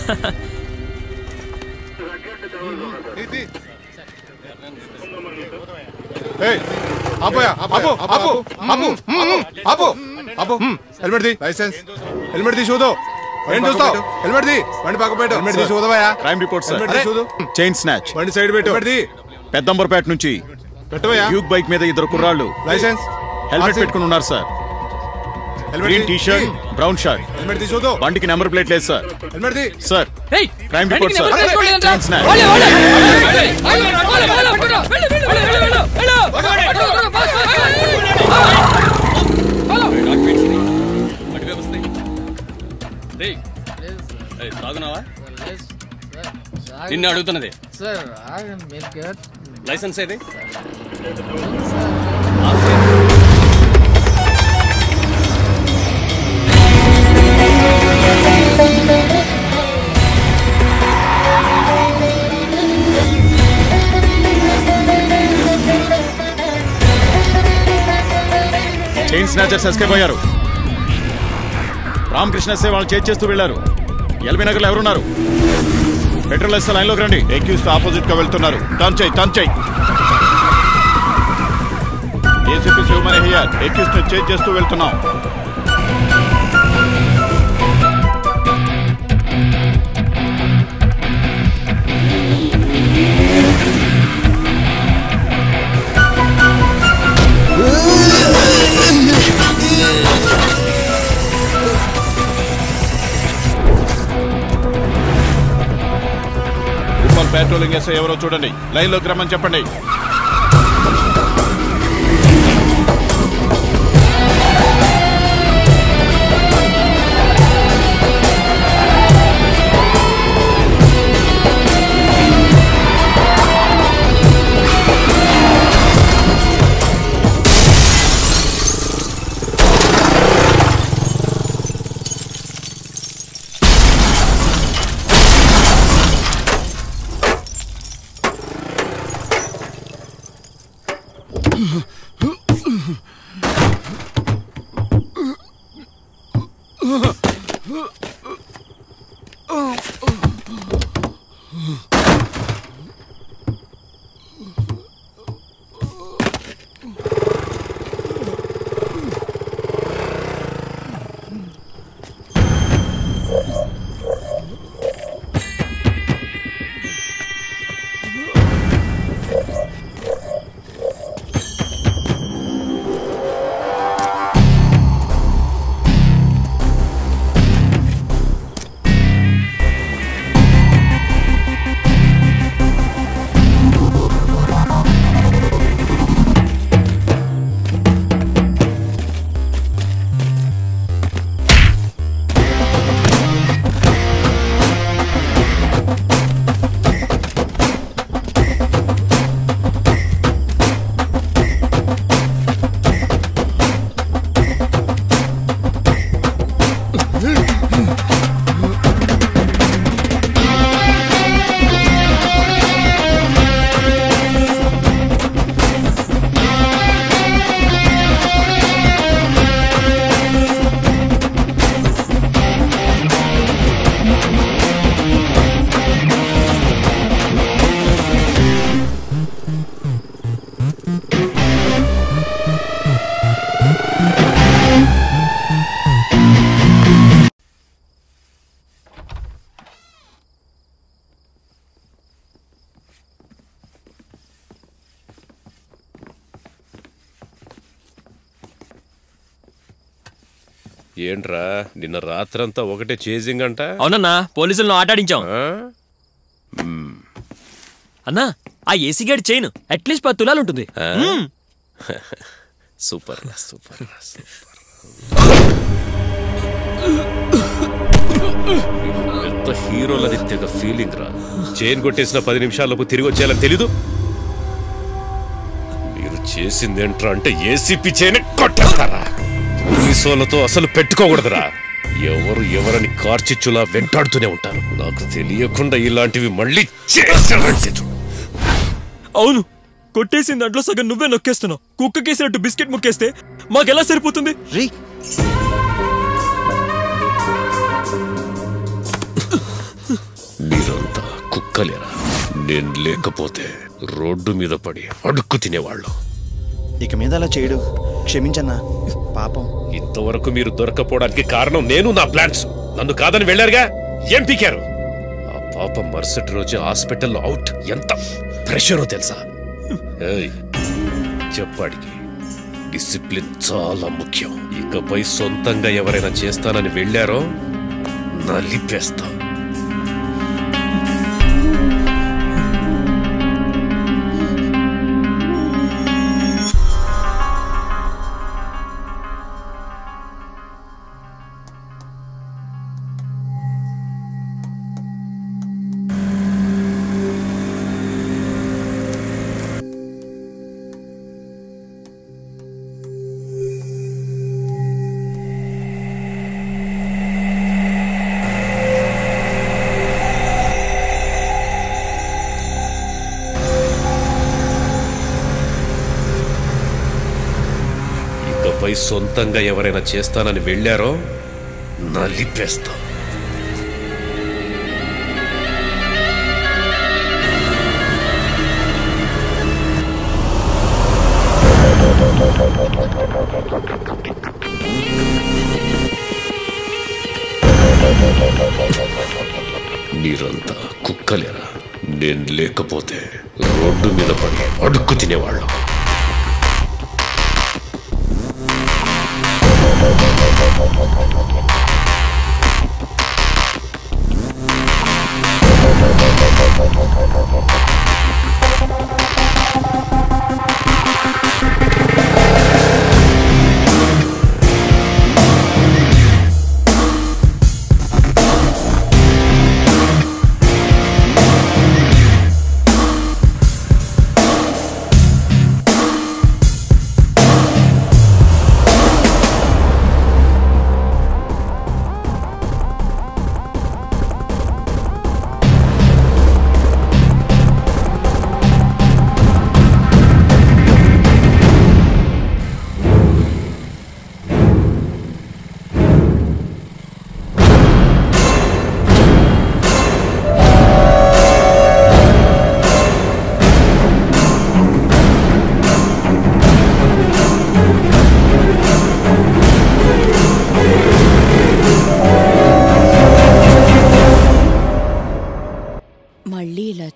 ఏయ్, ఆపోయా ఆపు ఆపు ఆపు ఆపు ఆపు ఆపు హెల్మెట్ ది లైసెన్స్ హెల్మెట్ తీసి చూదు ఏం చూస్తావు హెల్మెట్ ది బండి పక్క పెట్టు హెల్మెట్ తీసి చూదవయ్యా క్రైమ్ రిపోర్ట్ సార్ హెల్మెట్ తీసి చూదు చైన్ స్నాచ్ బండి సైడ్ పెట్టు హెల్మెట్ ది పెద్దంబర్పేట నుంచి పెట్టవయ్యా డ్యూక్ బైక్ మీద ఇద్దరు కుర్రాళ్ళు లైసెన్స్ హెల్మెట్ పెట్టుకుని ఉన్నారు sir helmet green T shirt brown shirt helmet తీసి చూదు బండికి నెంబర్ ప్లేట్ లేదు సార్ హెల్మెట్ ది sir crime report sir chain snatch తాగునావా నిన్ను అడుగుతున్నది సార్ ఆగండి మీరు గట్ లైసెన్స్ ఏది చైన్ స్నాచర్స్ ఎస్కేప్ అయ్యారు రామకృష్ణ సే వాళ్ళు చేజ్ చేస్తూ వెళ్ళారు ఎల్బీ నగర్లో ఎవరున్నారు పెట్రోల్ వేస్తే లైన్లోకి రండి ఎక్యూస్ ఆపోజిట్ గా వెళ్తున్నారు టర్న్ చేయి టర్న్ చేయి ఏసీపీ శివమణి హియర్ ఎక్యూస్ ని చేజ్ చేస్తూ వెళ్తున్నాం పెట్రోలింగ్ ఎస్ఐ ఎవరో చూడండి లైన్లోకి రమ్మని చెప్పండి ఏంట్రా నిన్న రాత్రంతా ఒకటే చేజింగ్ అంట అవునన్నా పోలీసులను ఆటాడించాం అన్నా ఆ ఏసీ గేట్ చైన్ అట్లీస్ట్ పది తులాలు ఉంటుంది ఆ? మ్మ్. సూపర్ రా సూపర్ రా సూపర్ ఎంత హీరోలని తెగ ఫీలింగ్ రా చైన్ కొట్టేసిన పది నిమిషాలకు తిరిగి వచ్చేయాలని తెలీదు మీరు చేసింది ఏంట్రా అంటే ఏసీపీ చైన్ కొట్టేస్తారా పోలీసులతో అసలు పెట్టుకోకూడదురా ఎవరు ఎవరని కార్చిచ్చులా వెంటాడుతూనే ఉంటారు నాకు తెలియకుండా ఇలాంటివి మళ్ళీ చేసారంటే చూడు అవును కొట్టేసిన దాంట్లో సగం నువ్వే నొక్కేస్తున్నావు కుక్కకేసినట్టు బిస్కెట్ ముక్కేస్తే మాకెలా సరిపోతుంది రీ మీరంతా కుక్కలేరా నేను లేకపోతే రోడ్డు మీద పడి అడుక్కు తినేవాళ్ళం ఇక మీద అలా చేయడు క్షమించన్నా పాపం ఇంతవరకు మీరు దొరకపోవడానికి కారణం నేను నా ప్లాన్స్ నన్ను కాదని వెళ్ళారుగా ఏం పీకారు ఆ పాప మరుసటి రోజు హాస్పిటల్లో అవుట్ ఎంత ప్రెషరో తెలుసా ఏయ్, చెప్పాడికి డిసిప్లిన్ చాలా ముఖ్యం ఇకపై సొంతంగా ఎవరైనా చేస్తానని వెళ్ళారో నలిపేస్తా ఇకపై సొంతంగా ఎవరైనా చేస్తానని వెళ్ళారో నలిపేస్తా మీరంతా కుక్కలేరా నేను లేకపోతే రోడ్డు మీద పడి అడుక్కు తినేవాళ్ళం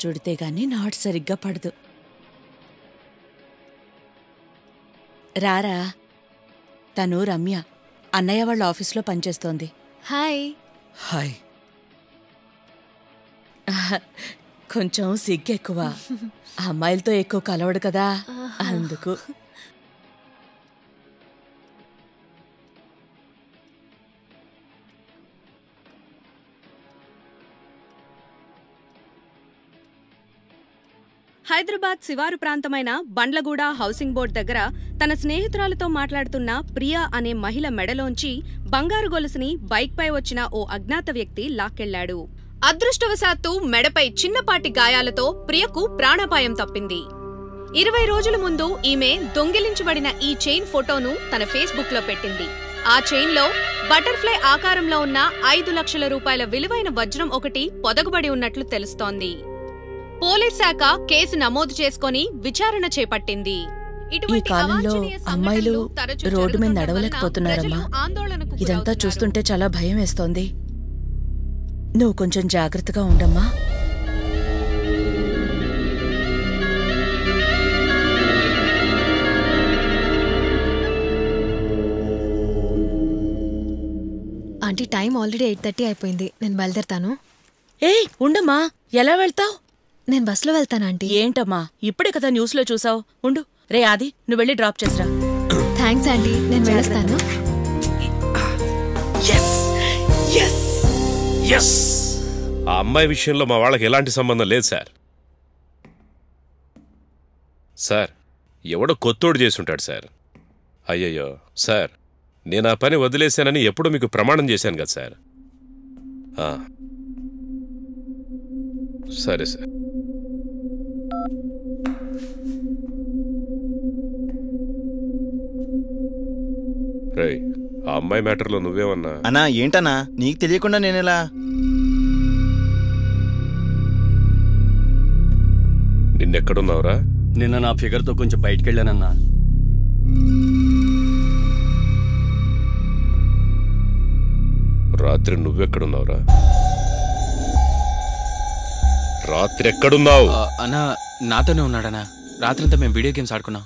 చుడితే గాని నాట్ సరిగ్గా పడదు రారా తను రమ్య అన్నయ్య వాళ్ళ ఆఫీస్లో పనిచేస్తోంది హాయ్ హాయ్ కొంచెం సిగ్గు ఎక్కువ అమ్మాయిలతో ఎక్కువ కలవడు కదా అందుకు హైదరాబాద్ శివారు ప్రాంతమైన బండ్లగూడ హౌసింగ్ బోర్డ్ దగ్గర తన స్నేహితురాలతో మాట్లాడుతున్న ప్రియా అనే మహిళ మెడలోంచి బంగారు గొలుసుని బైక్పై వచ్చిన ఓ అజ్ఞాత వ్యక్తి లాక్కెళ్లాడు అదృష్టవశాత్తు మెడపై చిన్నపాటి గాయాలతో ప్రియకు ప్రాణాపాయం తప్పింది ఇరవై రోజుల ముందు ఈమె దొంగిలించబడిన ఈ చైన్ ఫోటోను తన ఫేస్బుక్ లో పెట్టింది ఆ చైన్ లో బటర్ఫ్లై ఆకారంలో ఉన్న ఐదు లక్షల రూపాయల విలువైన వజ్రం ఒకటి పొదగబడి ఉన్నట్లు తెలుస్తోంది పోలీస్ శాఖ కేసు నమోదు చేసుకొని విచారణ చేపట్టింది ఈ ఇటువంటి కాలంలో అవాంఛనీయ అమ్మాయిలు సంఘటనలు తరచూ రోడ్డు మీద జరుగుతుండడం వలన నడవలేకపోతున్నారమ్మా ప్రజలు ఆందోళనకు ఇదంతా గురవుతున్నారు. చూస్తుంటే చాలా భయం వేస్తోంది నువ్వు కొంచెం జాగ్రత్తగా ఉండమ్మా aunty time already eight thirty అయిపోయింది నేను బయలుదేరుతాను ఏయ్ ఉండమ్మా ఎలా వెళ్తావ్ నేను బస్సులో వెళ్తాను ఆంటీ ఏంటమ్మా ఇప్పుడే కదా న్యూస్లో చూసావు ఉండు రే ఆది నువ్వు వెళ్ళి డ్రాప్ చేసిరా థ్యాంక్స్ ఆంటీ నేను వెళ్ళొస్తాను ఎస్ ఆ అమ్మాయి విషయంలో మా వాళ్ళకి ఎలాంటి సంబంధం లేదు సార్ సార్ ఎవడో కొత్తోడు చేసుంటాడు సార్ అయ్యయ్యో సార్ నేను ఆ పని వదిలేశానని ఎప్పుడో మీకు ప్రమాణం చేశాను కదా సార్ ఆ. సరే సార్ రేయ్ ఆ అమ్మాయి మ్యాటర్లో నువ్వేమన్నా అన్నా ఏంటన్నా నీకు తెలియకుండా నేనెలా నిన్నెక్కడున్నావురా నిన్న నా ఫిగర్తో కొంచెం బయటికి వెళ్ళానన్నా రాత్రి నువ్వెక్కడున్నావురా రాత్రి ఎక్కడున్నావు ఆ, అన్నా నాతోనే ఉన్నాడన్నా రాత్రంతా మేము వీడియో గేమ్స్ ఆడుకున్నాం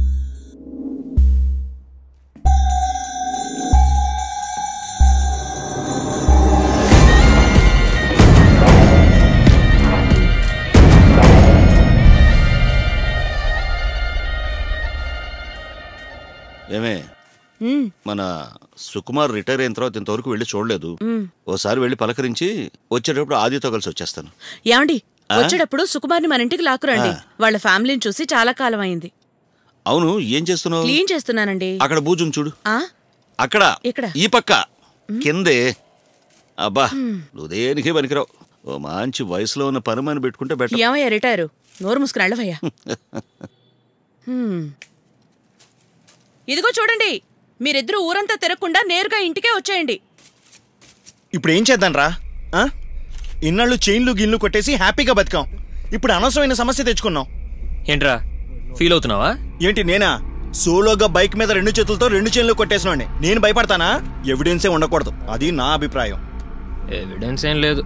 ఏమే ఉమ్, మన సుకుమార్ రిటైర్ అయిన తర్వాత ఇంతవరకు వెళ్ళి చూడలేదు ఉమ్. ఓసారి వెళ్ళి పలకరించి వచ్చేటప్పుడు ఆదితో కలిసి వచ్చేస్తాను ఏమండి ఆ? వచ్చేటప్పుడు సుకుమార్ని మన ఇంటికి లాక్కురండి వాళ్ళ ఫ్యామిలీని చూసి చాలా కాలం అయింది అవును ఏం చేస్తున్నావు క్లీన్ చేస్తున్నానండి అక్కడ బూజుం చూడు ఆ అక్కడ ఇక్కడ ఈ పక్క కిందే అబ్బా నువ్వు దేనికి పనికిరావు ఓ మంచి వయసులో ఉన్న పని మని పెట్టుకుంటే బెటర్ ఏమయ్యా రిటైరు నోరు మూసుకుని వెళ్ళవయ్యా హ్మ్. ఇదిగో చూడండి మీరిద్దరూ ఊరంతా తిరగకుండా నేరుగా ఇంటికే వచ్చేయండి ఇప్పుడు ఏం చేద్దాం రా ఇన్నాళ్ళు చైన్లు గిన్లు కొట్టేసి హ్యాపీగా బతికాం ఇప్పుడు అనవసరమైన సమస్య తెచ్చుకున్నాం ఏంట్రా ఫీల్ అవుతున్నావా ఏంటి నేనా సోలోగా బైక్ మీద రెండు చేతులతో రెండు చైన్లు కొట్టేసినండి నేను భయపడతానా ఎవిడెన్సే ఉండకూడదు అది నా అభిప్రాయం ఎవిడెన్స్ ఏం లేదు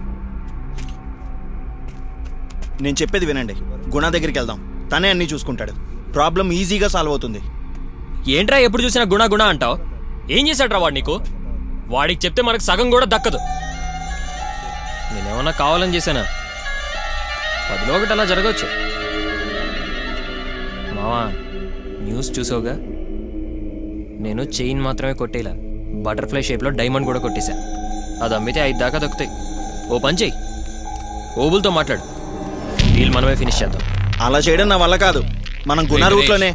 నేను చెప్పేది వినండి గుణ దగ్గరికి వెళ్దాం తనే అన్నీ చూసుకుంటాడు ప్రాబ్లం ఈజీగా సాల్వ్ అవుతుంది ఏంట్రా ఎప్పుడు చూసినా గుణ గుణ అంటావు ఏం చేశాడ్రా వాడు నీకు వాడికి చెప్తే మనకు సగం కూడా దక్కదు నేనేమన్నా కావాలని చేశానా పదిలో ఒకటి అలా జరగవచ్చు మావా న్యూస్ చూసావుగా నేను చైన్ మాత్రమే కొట్టేలా బటర్ఫ్లై షేప్లో డైమండ్ కూడా కొట్టేశా అది అమ్మితే ఐదు దాకా దక్కుతాయి ఓ పని చెయ్యి ఓబుల్తో మాట్లాడు డీల్ మనమే ఫినిష్ చేద్దాం అలా చేయడం నా వల్ల కాదు మనం గుణ రే, రూట్లోనే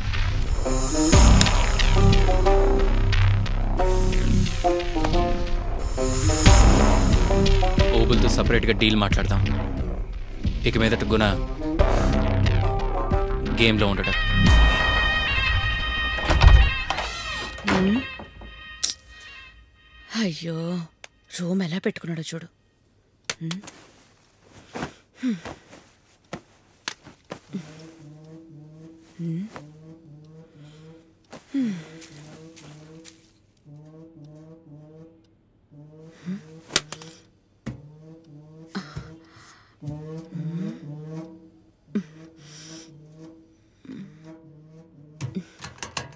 ఓబుల్తో సపరేట్గా డీల్ మాట్లాడదాం ఇక మీదట గుణ గేమ్లో ఉండడం హ్మ్. అయ్యో రూమ్ ఎలా పెట్టుకున్నాడో చూడు హ్మ్. హ్మ్. హ్మ్. హ్మ్. హ్మ్.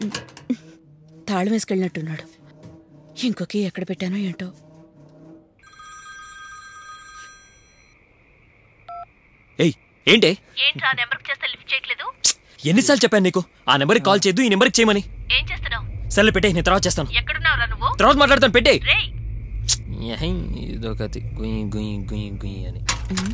తాళం వేసుకెళ్ళినట్టున్నాడు ఇంకొక ఎక్కడ పెట్టానో ఏంటో ఏయ్ ఏంటే ఏంట్రా నెంబర్కి చేస్తే లిఫ్ట్ చేయట్లేదు ఎన్నిసార్లు చెప్పాను నీకు ఆ నెంబర్కి కాల్ చేయొద్దు ఈ నెంబర్కి చేయమని ఏం చేస్తున్నావు సర్లే పెట్టే నేను తర్వాత చేస్తాను ఎక్కడున్నావురా నువ్వు తర్వాత మాట్లాడతాను పెట్టే రేయ్ ఇదో కతి గుయ్యి గుయ్యి గుయ్యి గుయ్యి అని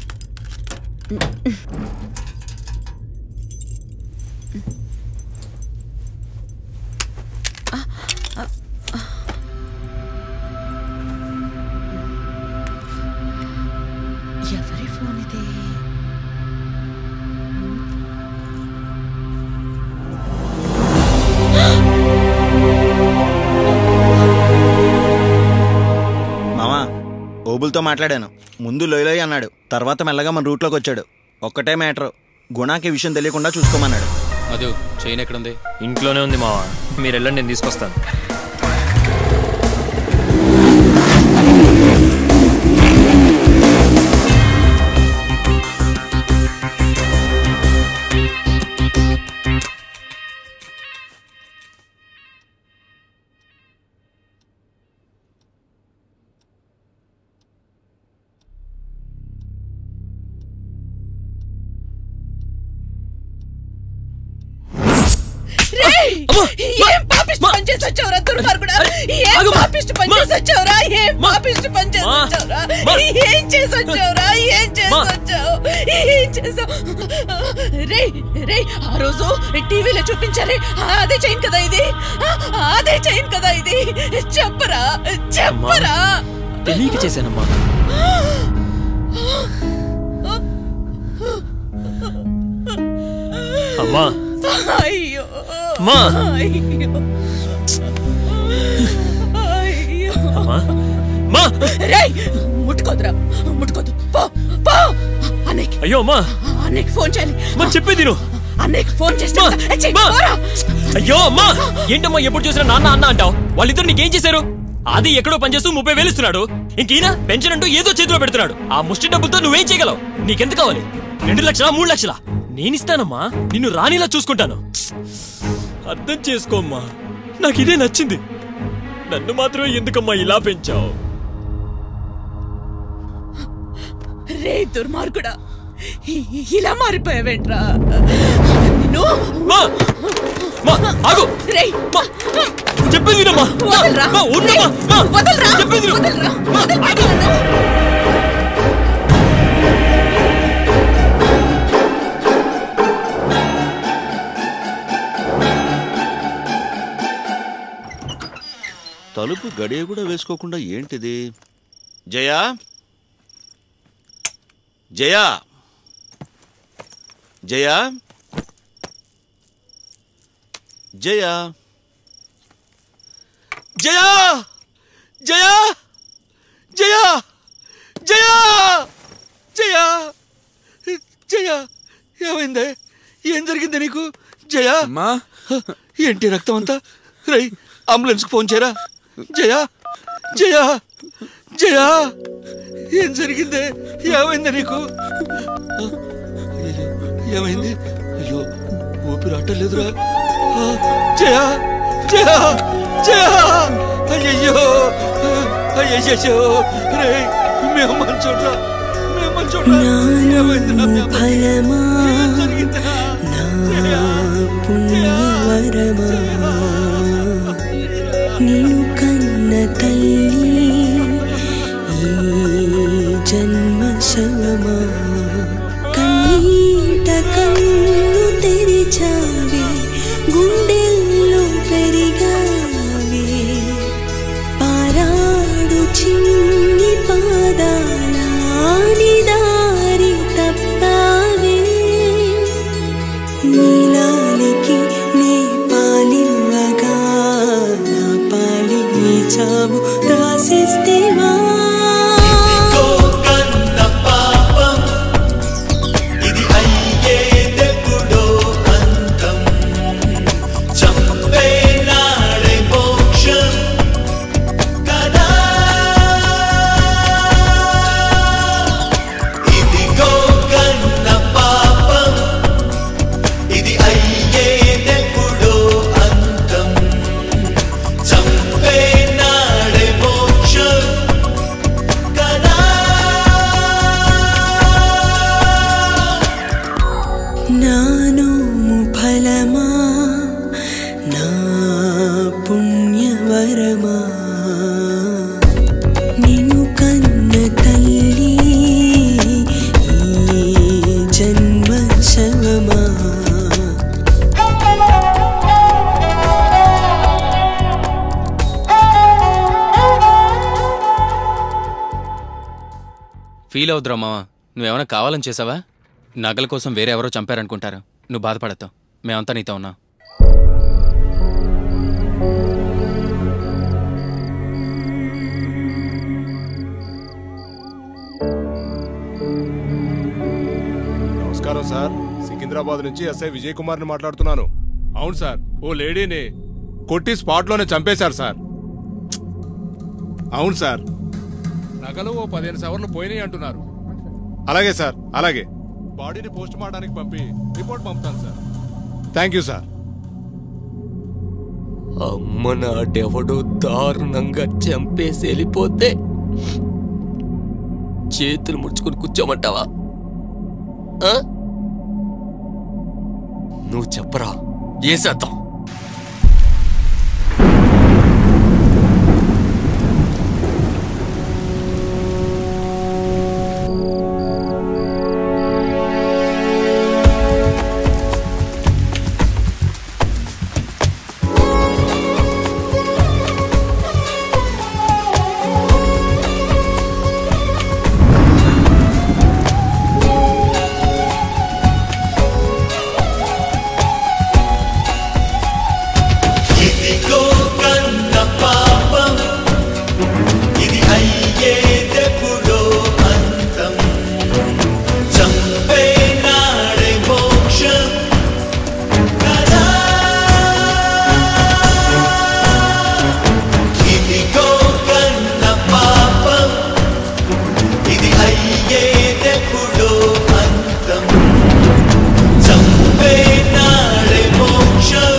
ఎవరి ఫోన్ ఇది మామా ఓబుల్తో మాట్లాడాను ముందు లోయలోయ్ అన్నాడు తర్వాత మెల్లగా మన రూట్లోకి వచ్చాడు ఒక్కటే మ్యాటర్ గుణాకి విషయం తెలియకుండా చూసుకోమన్నాడు మధు చైన్ ఎక్కడుంది ఇంట్లోనే ఉంది మావా మీరు వెళ్ళండి నేను తీసుకొస్తాను రేయ్! ఏం పాపిష్టి పని చేసి వచ్చావురా దుర్మార్గుడా ఏం పాపిష్టి పని చేసి వచ్చావురా ఏం పాపిష్టి పని చేసి వచ్చావురా ఏం చేసి వచ్చావురా ఏం చేసి వచ్చావు ఏం చేసావు రే రే ఆ రోజు టీవీలో చూపించారే అదే చైన్ కదా ఇది ఆ, అదే చైన్ కదా ఇది చెప్పరా చెప్పరా తెలియక చేశానమ్మా అమ్మా అయ్యో అమ్మా. అయ్యో అయ్యో అమ్మా అమ్మా రేయ్ ముట్టుకోదురా ముట్టుకోదు పో పో అన్నయ్యకి అయ్యో అమ్మా అన్నయ్యకి ఫోన్ చేయాలి అమ్మా చెప్పేది నువ్వు అన్నయ్యకి ఫోన్ చేస్తా చెయ్యి, పోరా. అయ్యో అమ్మా ఏంటమ్మా ఎప్పుడు చూసినా నాన్న అన్న అంటావు వాళ్ళిద్దరు నీకేం చేశారు అది ఎక్కడో పనిచేస్తూ ముప్పై వేలు ఇస్తున్నాడు ఇంకీనా పెన్షన్ అంటూ ఏదో చేతిలో పెడుతున్నాడు ఆ ముష్టి డబ్బులతో నువ్వేం చేయగలవు నీకెంత కావాలి రెండు లక్షలా మూడు లక్షలా నేనిస్తానమ్మా నిన్ను రాణిలా చూసుకుంటాను అర్థం చేసుకోమ్మా నాకు ఇదే నచ్చింది నన్ను మాత్రమే ఎందుకమ్మా ఇలా పెంచావు రే దుర్మార్గుడా ఇ- ఇలా మారిపోయావేంట్రా నిన్ను ఆగు రేయ్ చెప్పేది వినమ్మా వదలరా మా, ఉండమ్మా మా, వదలరా చెప్పేది విను. వదలరా వదలరా నన్ను. తలుపు గడియ కూడా వేసుకోకుండా ఏంటిది జయా జయా జయా జయా జయా జయా జయా జయా జయా జయా ఏమైందే ఏం జరిగింది నీకు జయా ఏంటి రక్తం అంతా రై అంబులెన్స్కి ఫోన్ చేయరా జయా జయా జయా ఏం జరిగిందే ఏమైంది నీకు అయ్యో, ఏమైంది అయ్యో ఊపిరి అట్టలేదురా ఆ, జయా జయా జయా అయ్యయ్యో అయ్యయ్యో రే మేము మంచోట్రా మేము మంచోట్రా ఏమైందిరా మీ అమ్మకి? ఫలమా ఏం జరిగిందిరా? నా పుణ్యవరమా నిన్ను కన్న తల్లి ఈ జన్మ శవమా కన్నీట కన్ను తెరిచావే గుండెల్లో పెరిగావే పారాడు చిన్ని పాదాల దారి తప్పావే నీలానికి నీ పాలివ్వగా నా పాలి నీ చావు రాసిస్తేవా ఇది అయ్యేదెప్పుడో అంతం చంపే నాడే మోక్షం కదా ఇదిగో కన్న పాపం ఇది అయ్యేదెప్పుడో అంతం నా పుణ్యవరమా నిన్ను కన్న తల్లి ఈ జన్మ శవమా ఫీల్ అవుతురా మావా నువ్వేమైనా కావాలని చేసావా నగల కోసం వేరే ఎవరో చంపారనుకుంటారు నువ్వు బాధపడతావు మేమంతా నీతో ఉన్నాం నమస్కారం సార్ సికింద్రాబాద్ నుంచి ఎస్ఐ విజయ్ కుమార్ ని మాట్లాడుతున్నాను అవును సార్ ఓ లేడీని కొట్టి స్పాట్ లోనే చంపేశారు సార్ అవును సార్ నగలు ఓ పదిహేను సవర్లు పోయినాయి అంటున్నారు అలాగే సార్ అలాగే బాడీని పోస్ట్ మార్టానికి పంపి రిపోర్ట్ పంపుతాను సార్ థ్యాంక్ యూ సార్ అమ్మ నాటెవడో దారుణంగా చంపేసి వెళ్ళిపోతే చేతులు ముడుచుకుని కూర్చోమంటావా ఆ? నువ్వు చెప్పరా ఏసేద్దాం ఇదిగో కన్న పాపం ఇది అయ్యేదెప్పుడో అంతం చంపే నాడే మోక్షం కదా ఇదిగో కన్న పాపం ఇది అయ్యేదెప్పుడో అంతం చంపే నాడే మోక్షం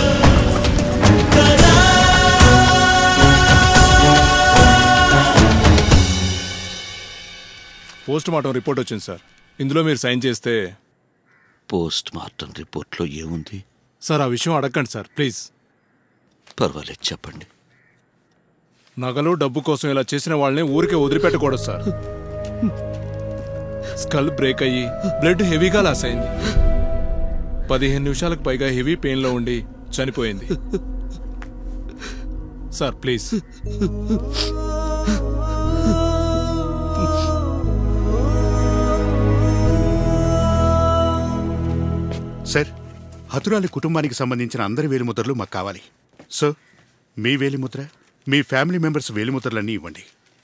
పోస్ట్ మార్టం రిపోర్ట్ వచ్చింది సార్ ఇందులో మీరు సైన్ చేస్తే పోస్ట్ మార్టం రిపోర్ట్లో ఏముంది సార్ ఆ విషయం అడగండి సార్ ప్లీజ్ పర్వాలేదు చెప్పండి నగలు డబ్బు కోసం ఇలా చేసిన వాళ్ళని ఊరికే వదిలిపెట్టకూడదు సార్ స్కల్ బ్రేక్ అయ్యి బ్లడ్ హెవీగా లాస్ అయింది పదిహేను నిమిషాలకు పైగా హెవీ పెయిన్లో ఉండి చనిపోయింది సార్ ప్లీజ్ సార్ హతురాలి కుటుంబానికి సంబంధించిన అందరి వేలిముద్రలు మాకు కావాలి సో మీ వేలిముద్ర మీ ఫ్యామిలీ మెంబర్స్ వేలిముద్రలన్నీ ఇవ్వండి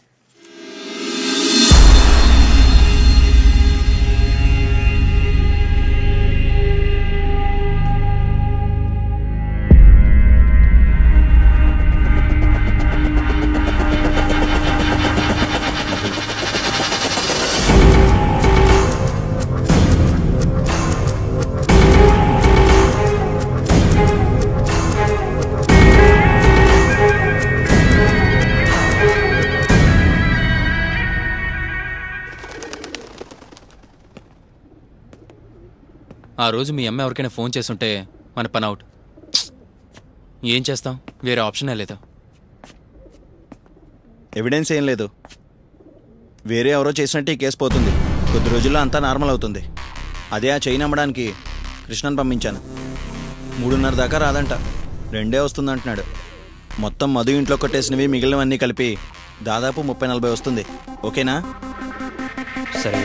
ఆ రోజు మీ అమ్మ ఎవరికైనా ఫోన్ చేస్తుంటే మన పని అవుట్ ఏం చేస్తాం వేరే ఆప్షనే లేదు ఎవిడెన్స్ ఏం లేదు వేరే ఎవరో చేసినట్టే ఈ కేసు పోతుంది కొద్ది రోజుల్లో అంతా నార్మల్ అవుతుంది అదే ఆ చైన్ అమ్మడానికి కృష్ణన్ పంపించాను మూడున్నర దాకా రాదంట రెండే వస్తుందంటున్నాడు మొత్తం మధు ఇంట్లో కొట్టేసినవి మిగిలినవన్నీ కలిపి దాదాపు ముప్పై నలభై వస్తుంది ఓకేనా సరే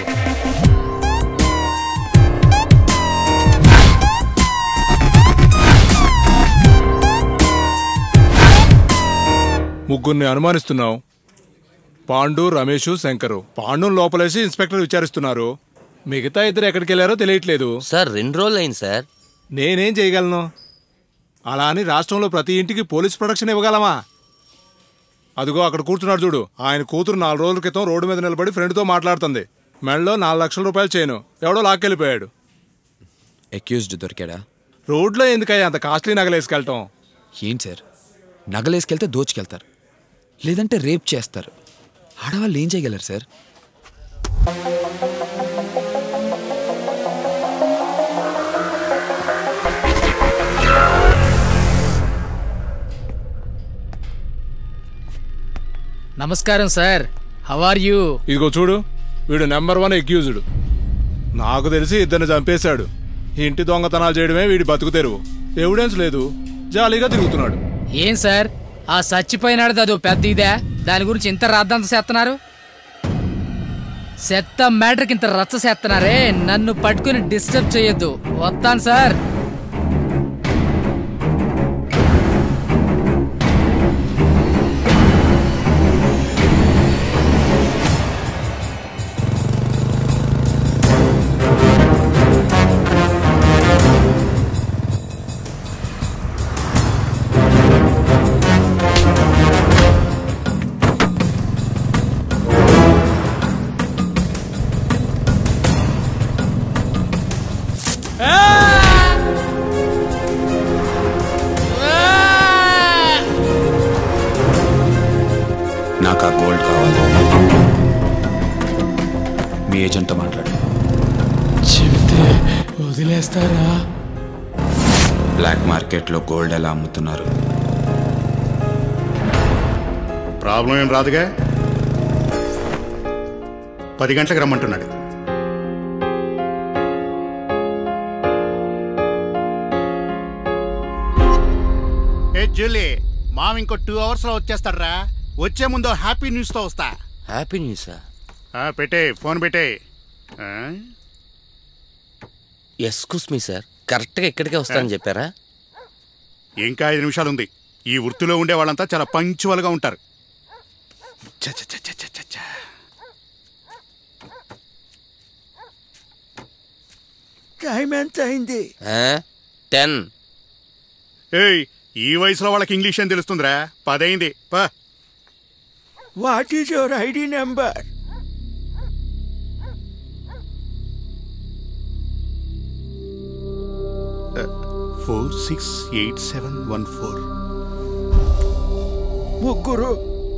ముగ్గురిని అనుమానిస్తున్నావు పాండు రమేష్ శంకరు పాండు లోపలేసి ఇన్స్పెక్టర్ విచారిస్తున్నారు మిగతా ఇద్దరు ఎక్కడికి వెళ్ళారో తెలియట్లేదు సార్ రెండు రోజులు అయింది సార్ నేనేం చేయగలను అలా అని రాష్ట్రంలో ప్రతి ఇంటికి పోలీస్ ప్రొటెక్షన్ ఇవ్వగలమా అదిగో అక్కడ కూర్చున్నాడు చూడు ఆయన కూతురు నాలుగు రోజుల క్రితం రోడ్డు మీద నిలబడి ఫ్రెండ్తో మాట్లాడుతుంది మెడలో నాలుగు లక్షల రూపాయలు చేయను ఎవడో లాక్కెళ్ళిపోయాడు అక్యూజ్డ్ దొరికాడా రోడ్లో ఎందుకయ్యా అంత కాస్ట్లీ నగలేసుకెళ్ళటం ఏంటి సార్ నగలేసుకెళ్తే దోచుకెళ్తారు లేదంటే రేప్ చేస్తారు ఆడవాళ్ళు ఏం చేయగలరు సార్ నమస్కారం సార్ హౌ ఆర్ యూ ఇదిగో చూడు వీడు నెంబర్ వన్ ఎక్యూజ్డ్ నాకు తెలిసి ఇద్దరిని చంపేశాడు ఇంటి దొంగతనాలు చేయడమే వీడి బతుకు తెరువు ఎవిడెన్స్ లేదు జాలీగా తిరుగుతున్నాడు ఏం సార్ ఆ చచ్చిపోయినాడు అదో పెద్ద ఇదే దాని గురించి ఇంత రాద్దంత చేస్తున్నారు చెత్త మ్యాటర్కి ఇంత రచ్చ చేస్తున్నారే నన్ను పట్టుకుని డిస్టర్బ్ చేయొద్దు వస్తాను సార్ నాకు ఆ గోల్డ్ కావాలి మీ ఏజెంట్తో మాట్లాడు చెబితే వదిలేస్తారా బ్లాక్ మార్కెట్లో గోల్డ్ ఎలా అమ్ముతున్నారు ప్రాబ్లం ఏం రాదుగా పది గంటలకు రమ్మంటున్నాడు ఏ జూలీ మామ ఇంకో టూ అవర్స్ లో వచ్చేస్తాడ్రా వచ్చే ముందు హ్యాపీ న్యూస్ తో వస్తా హ్యాపీ న్యూసా పెట్టే ఫోన్ పెట్టే ఎస్కూస్ మీ సార్ కరెక్ట్గా ఇక్కడికే వస్తానని చెప్పారా ఇంకా ఐదు నిమిషాలు ఉంది ఈ వృత్తిలో ఉండే వాళ్ళంతా చాలా పంచువల్ గా ఉంటారు చ్చ, చ్చ, చ్చ, చ్చ, చ్చ, చ్చ, చ్చ. టైం ఎంత అయింది టెన్ ఏయ్ ఈ వయసులో వాళ్ళకి ఇంగ్లీష్ అని తెలుస్తుందిరా పదైంది పా what is your ID number four six eight seven one four ముగ్గురు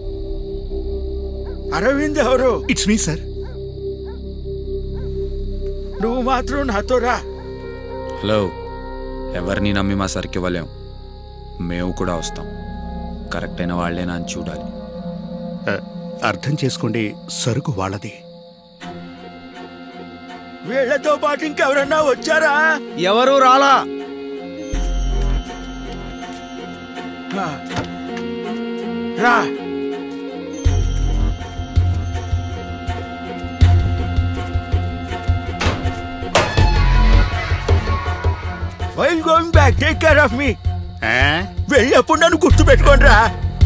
అరవింద్ ఎవరు ఇట్స్ మీ సార్ నువ్వు మాత్రం నాతో రా హలో ఎవరిని నమ్మి మా సరికి ఇవ్వలేం మేము కూడా వస్తాం కరెక్ట్ అయిన వాళ్ళేనా అని చూడాలి అర్థం చేసుకోండి సరుకు వాళ్ళది వీళ్లతో పాటు ఇంకెవరన్నా వచ్చారా ఎవరు రాలా ఆ. రా while going back take care of me వెళ్ళప్పుడు నన్ను గుర్తు పెట్టుకోండి రా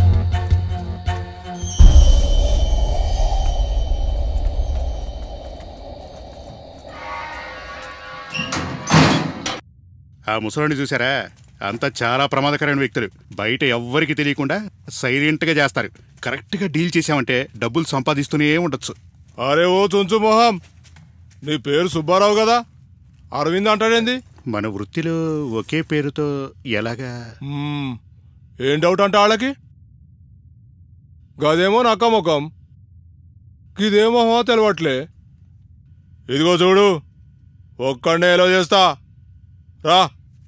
ఆ ముసలాన్ని చూసారా అంతా చాలా ప్రమాదకరమైన వ్యక్తులు బయట ఎవ్వరికి తెలియకుండా సైలెంట్గా చేస్తారు కరెక్ట్గా డీల్ చేసామంటే డబ్బులు సంపాదిస్తూనే ఉండొచ్చు అరే ఓ చుంచు మొహం నీ పేరు సుబ్బారావు కదా అరవింద్ అంటాడేంది మన వృత్తిలో ఒకే పేరుతో ఎలాగా మ్మ్. ఏం డౌట్ అంటే వాళ్ళకి గదేమో నక్క ముఖం గిదేమో హో తెలవట్లే ఇదిగో చూడు ఒక్కడే ఎలా చేస్తా రా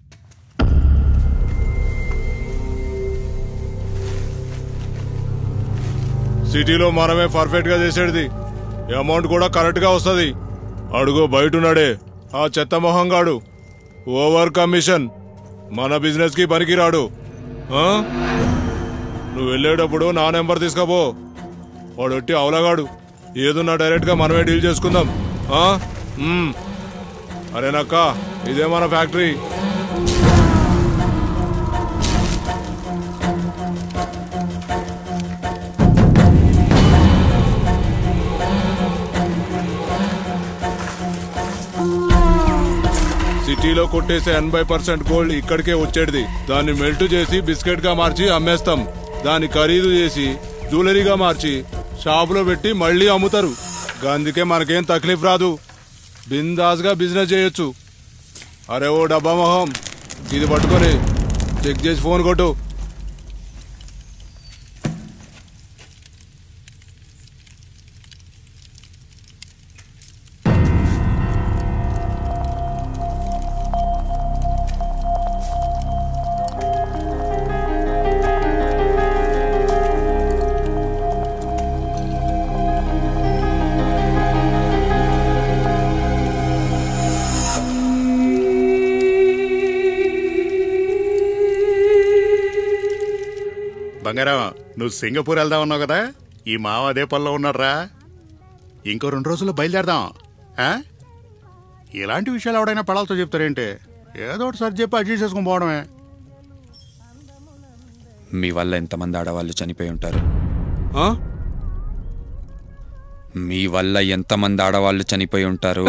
సిటీలో మనమే పర్ఫెక్ట్ గా చేసేది అమౌంట్ కూడా కరెక్ట్ గా వస్తుంది అడుగు బయటున్నాడే ఆ చెత్త మొహంగాడు ఓవర్ కమిషన్ మన బిజినెస్ కి పనికిరాడు ఆ? నువ్వు వెళ్ళేటప్పుడు నా నెంబర్ తీసుకోపో వాడు ఒట్టి అవలగాడు ఏదున్నా డైరెక్ట్ గా మనమే డీల్ చేసుకుందాం ఆ? మ్మ్. అరేనక్క ఇదే మన ఫ్యాక్టరీ సిటీలో కొట్టేసే ఎనభై పర్సెంట్ గోల్డ్ ఇక్కడికే వచ్చేది దాన్ని మెల్ట్ చేసి బిస్కెట్ గా మార్చి అమ్మేస్తాం దాన్ని ఖరీదు చేసి జ్యువెలరీగా మార్చి షాపులో పెట్టి మళ్ళీ అమ్ముతారు అందుకే మనకేం తక్లీఫ్ రాదు బిందాస్ గా బిజినెస్ చేయొచ్చు అరే ఓ డబ్బా మొహం ఇది పట్టుకొని చెక్ చేసి ఫోన్ కొట్టు బంగారం నువ్వు సింగపూర్ వెళ్దాం ఉన్నావు కదా ఈ మావ అదే పనిలో ఉన్నాడ్రా ఇంకో రెండు రోజుల్లో బయలుదేరదాం ఆ? ఇలాంటి విషయాలు ఎవడైనా పడాలతో చెప్తారేంటి ఏదో ఒకటి సరి చెప్పి అడ్జస్ట్ చేసుకుని పోవడమే మీ వల్ల ఎంతమంది ఆడవాళ్ళు చనిపోయి ఉంటారు మీ వల్ల ఎంతమంది ఆడవాళ్ళు చనిపోయి ఉంటారు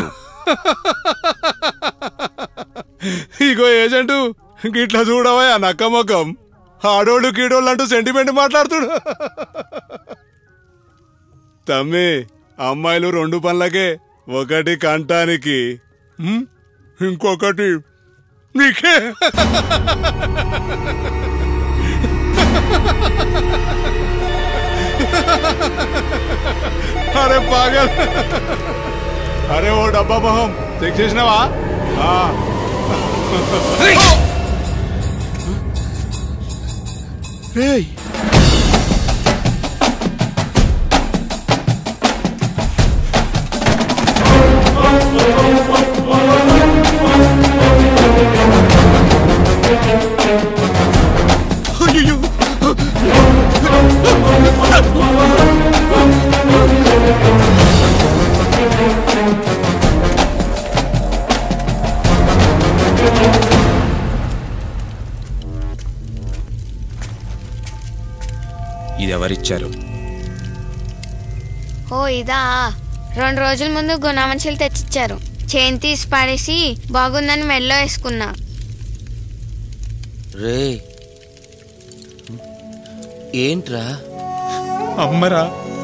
ఇగో ఏజెంటు గిట్లా చూడవా ఆ నక్క ముఖం ఆడోళ్ళు కీడోళ్ళు అంటూ సెంటిమెంట్ మాట్లాడుతుడు తమ్మి అమ్మాయిలు రెండు పనులకే ఒకటి కంటానికి హ్మ్? ఇంకొకటి నీకే అరే పాగల్ అరే ఓ డబ్బా మొహం చెక్ చేసినావా ఆ. రేయ్ అయ్యో ఇది ఎవరిచ్చారు ఓ ఇదా రెండు రోజుల ముందు గుణమంచులు తెచ్చిచ్చారు చేన్ తీసి పడేసి బాగుందని మెల్లో వేసుకున్నా రే ఏంట్రా అమ్మరా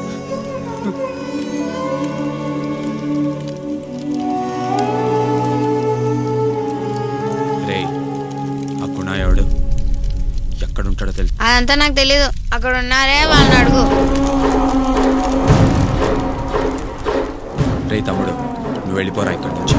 రే ఆ గుణ ఎవడు ఎక్కడుంటాడో తెలుసు అదంతా నాకు తెలీదు అక్కడ ఉన్నారే వాళ్ళని అడుగు రే తమ్ముడు నువ్వు వెళ్ళిపోరా ఇక్కడి నుంచి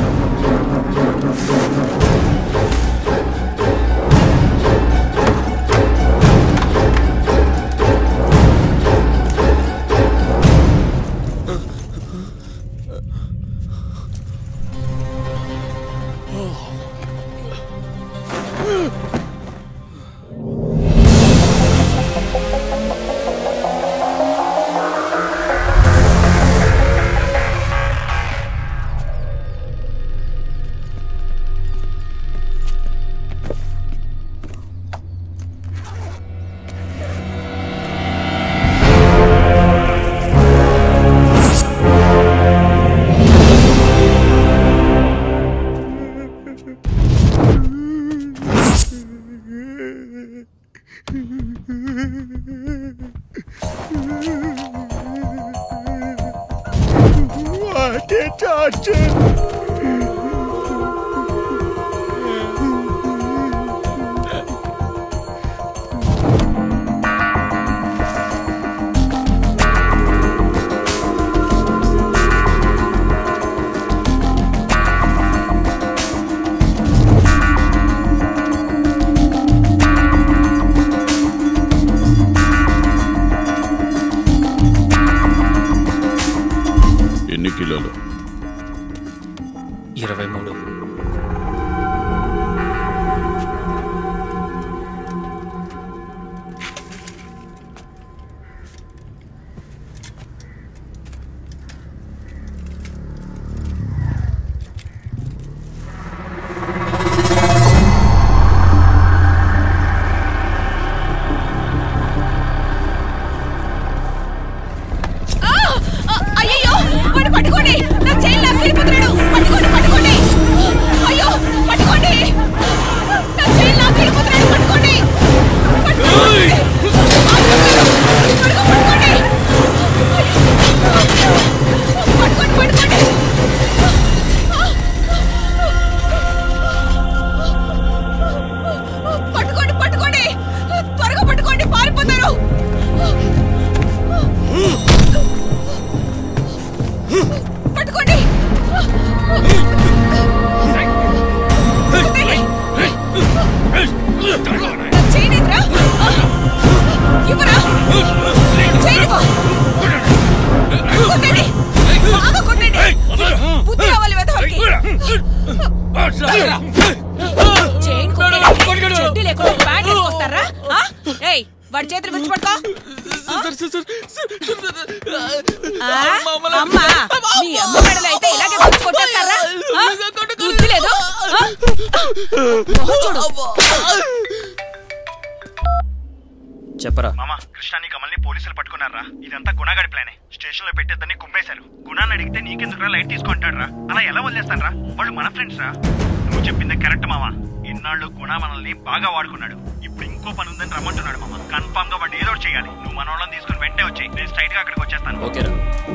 What a torture! ఎన్ని కిలోలు వాడి చేతులు విడిచిపడుకో అమ్మా మీ అమ్మ మెడలో అయితే ఇలాగే విడిచి కొట్టేస్తారా ఆ? బుద్ధి లేదు ఆ? మొహం చూడు చెప్పరా మామ కృష్ణాని కమల్ని పోలీసులు పట్టుకున్నారా ఇదంతా గుణగాడి ప్లానే స్టేషన్ లో పెట్టేద్దని కుమ్మేశారు గుణాన్ని అడిగితే నీకెందుకు లైట్ తీసుకుంటాడు రా అలా ఎలా వదిలేస్తాను రా వాళ్ళు మన ఫ్రెండ్స్ రా నువ్వు చెప్పింది కరెక్ట్ మామ ఇన్నాళ్ళు గుణ మనల్ని బాగా వాడుకున్నాడు ఇప్పుడు ఇంకో పని ఉందని రమ్మంటున్నాడు మామ కన్ఫామ్ గా వాడిని ఏదో ఒకటి చేయాలి నువ్వు మన వాళ్ళని తీసుకుని వెంటనే వచ్చాయి నేను స్ట్రైట్ గా అక్కడికి వచ్చేస్తాను ఓకేరా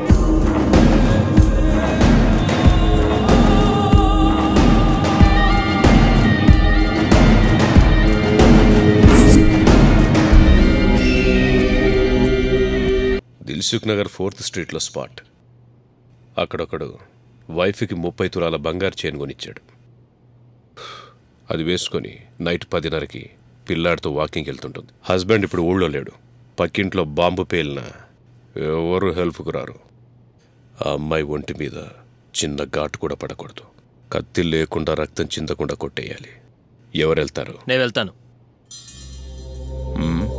దిల్సుఖ్ నగర్ ఫోర్త్ స్ట్రీట్లో స్పాట్ అక్కడొకడు వైఫ్కి ముప్పై తులాల బంగారు చైన్ కొనిచ్చాడు అది వేసుకొని నైట్ పదిన్నరకి పిల్లాడితో వాకింగ్ వెళ్తుంటుంది హస్బెండ్ ఇప్పుడు ఊళ్ళో లేడు పక్కింట్లో బాంబు పేలిన ఎవరు హెల్ప్కు రారు ఆ అమ్మాయి ఒంటి మీద చిన్న ఘాటు కూడా పడకూడదు కత్తి లేకుండా రక్తం చిందకుండా కొట్టేయాలి ఎవరు వెళ్తారు నేను వెళ్తాను మ్మ్.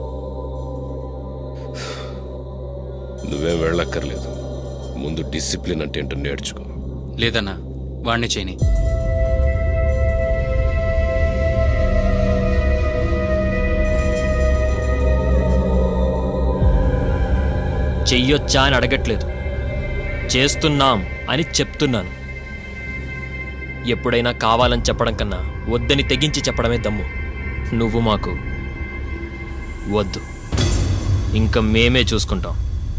నువ్వేం వెళ్ళక్కర్లేదు ముందు డిసిప్లిన్ అంటే ఏంటో నేర్చుకో లేదన్నా వాణ్ణి చేయని చెయ్యొచ్చా అని అడగట్లేదు చేస్తున్నాం అని చెప్తున్నాను ఎప్పుడైనా కావాలని చెప్పడం కన్నా వద్దని తెగించి చెప్పడమే దమ్ము నువ్వు మాకు వద్దు ఇంకా మేమే చూసుకుంటాం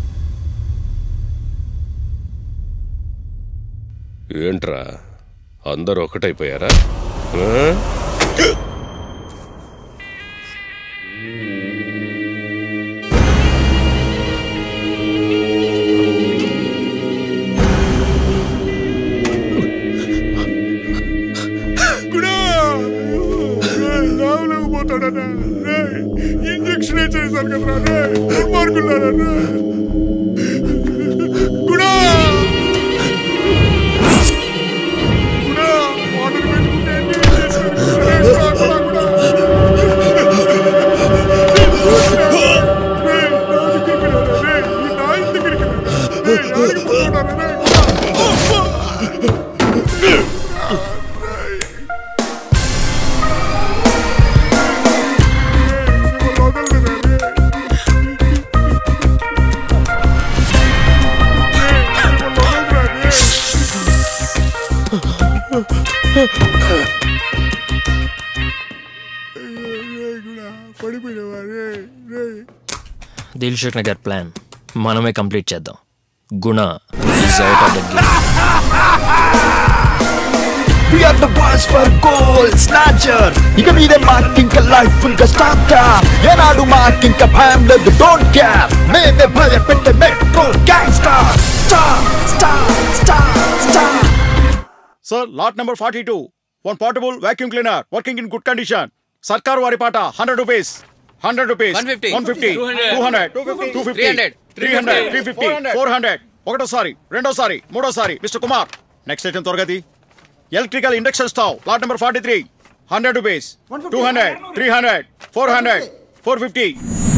ఏంట్రా అందరూ ఒకటైపోయారా ఆ? పోతాడన్నా ఇంజక్షన్ చేశారు కదరా రే దుర్మార్గులారా రే గుడా గుడా వాటర్ పెట్టుకుంటే ఏం చేశారు? రే, గుడా, గుడా, గుడా. రే, నా దగ్గరికి రా, రే, ఈ నాయన దగ్గరికి రా. రే, ఎవరికి పోతున్నారా, రే, గుడా. పడిపోయినవా రే రే దిల్షుక్ నగర్ ప్లాన్ మనమే కంప్లీట్ చేద్దాం Guna is out of the game We are the boys for goal snatcher ఇక మీదే మాకు ఇంకా లైఫ్ ఫుల్ గా స్టార్ట్ ఏనాడు మాకు ఇంకా భయం లేదు డోంట్ కేర్ మేమే భయపెట్టే metro gangster star star star star sir lot number forty two one portable vacuum cleaner working in good condition సర్కార్ వారి పాట hundred rupees hundred rupees 150, one fifty 200, two hundred two fifty 300, three hundred three fifty four hundred ఒకటోసారి రెండోసారి మూడోసారి mister Kumar next item త్వరగతి electrical induction stove lot number forty three hundred rupees two hundred three hundred four hundred four fifty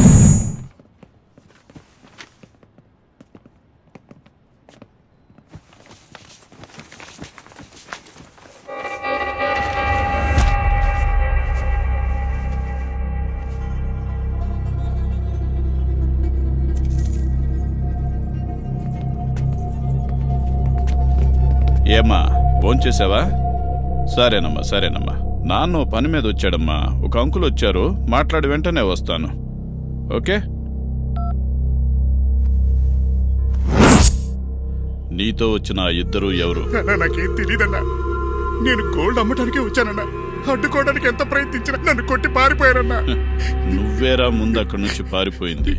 ఏమ్మా భోంచేసావా సరేనమ్మా సరేనమ్మా నాన్న ఓ పని మీద వచ్చాడమ్మా ఒక అంకుల్ వచ్చారు మాట్లాడి వెంటనే వస్తాను ఓకే నీతో వచ్చిన ఆ ఇద్దరు ఎవరు అన్నా, నాకేం తెలియదన్నా నేను గోల్డ్ అమ్మటానికే వచ్చానన్నా అడ్డుకోవడానికి ఎంత ప్రయత్నించినా నన్ను కొట్టి పారిపోయారన్నా నువ్వేరా ముందు అక్కడి నుంచి పారిపోయింది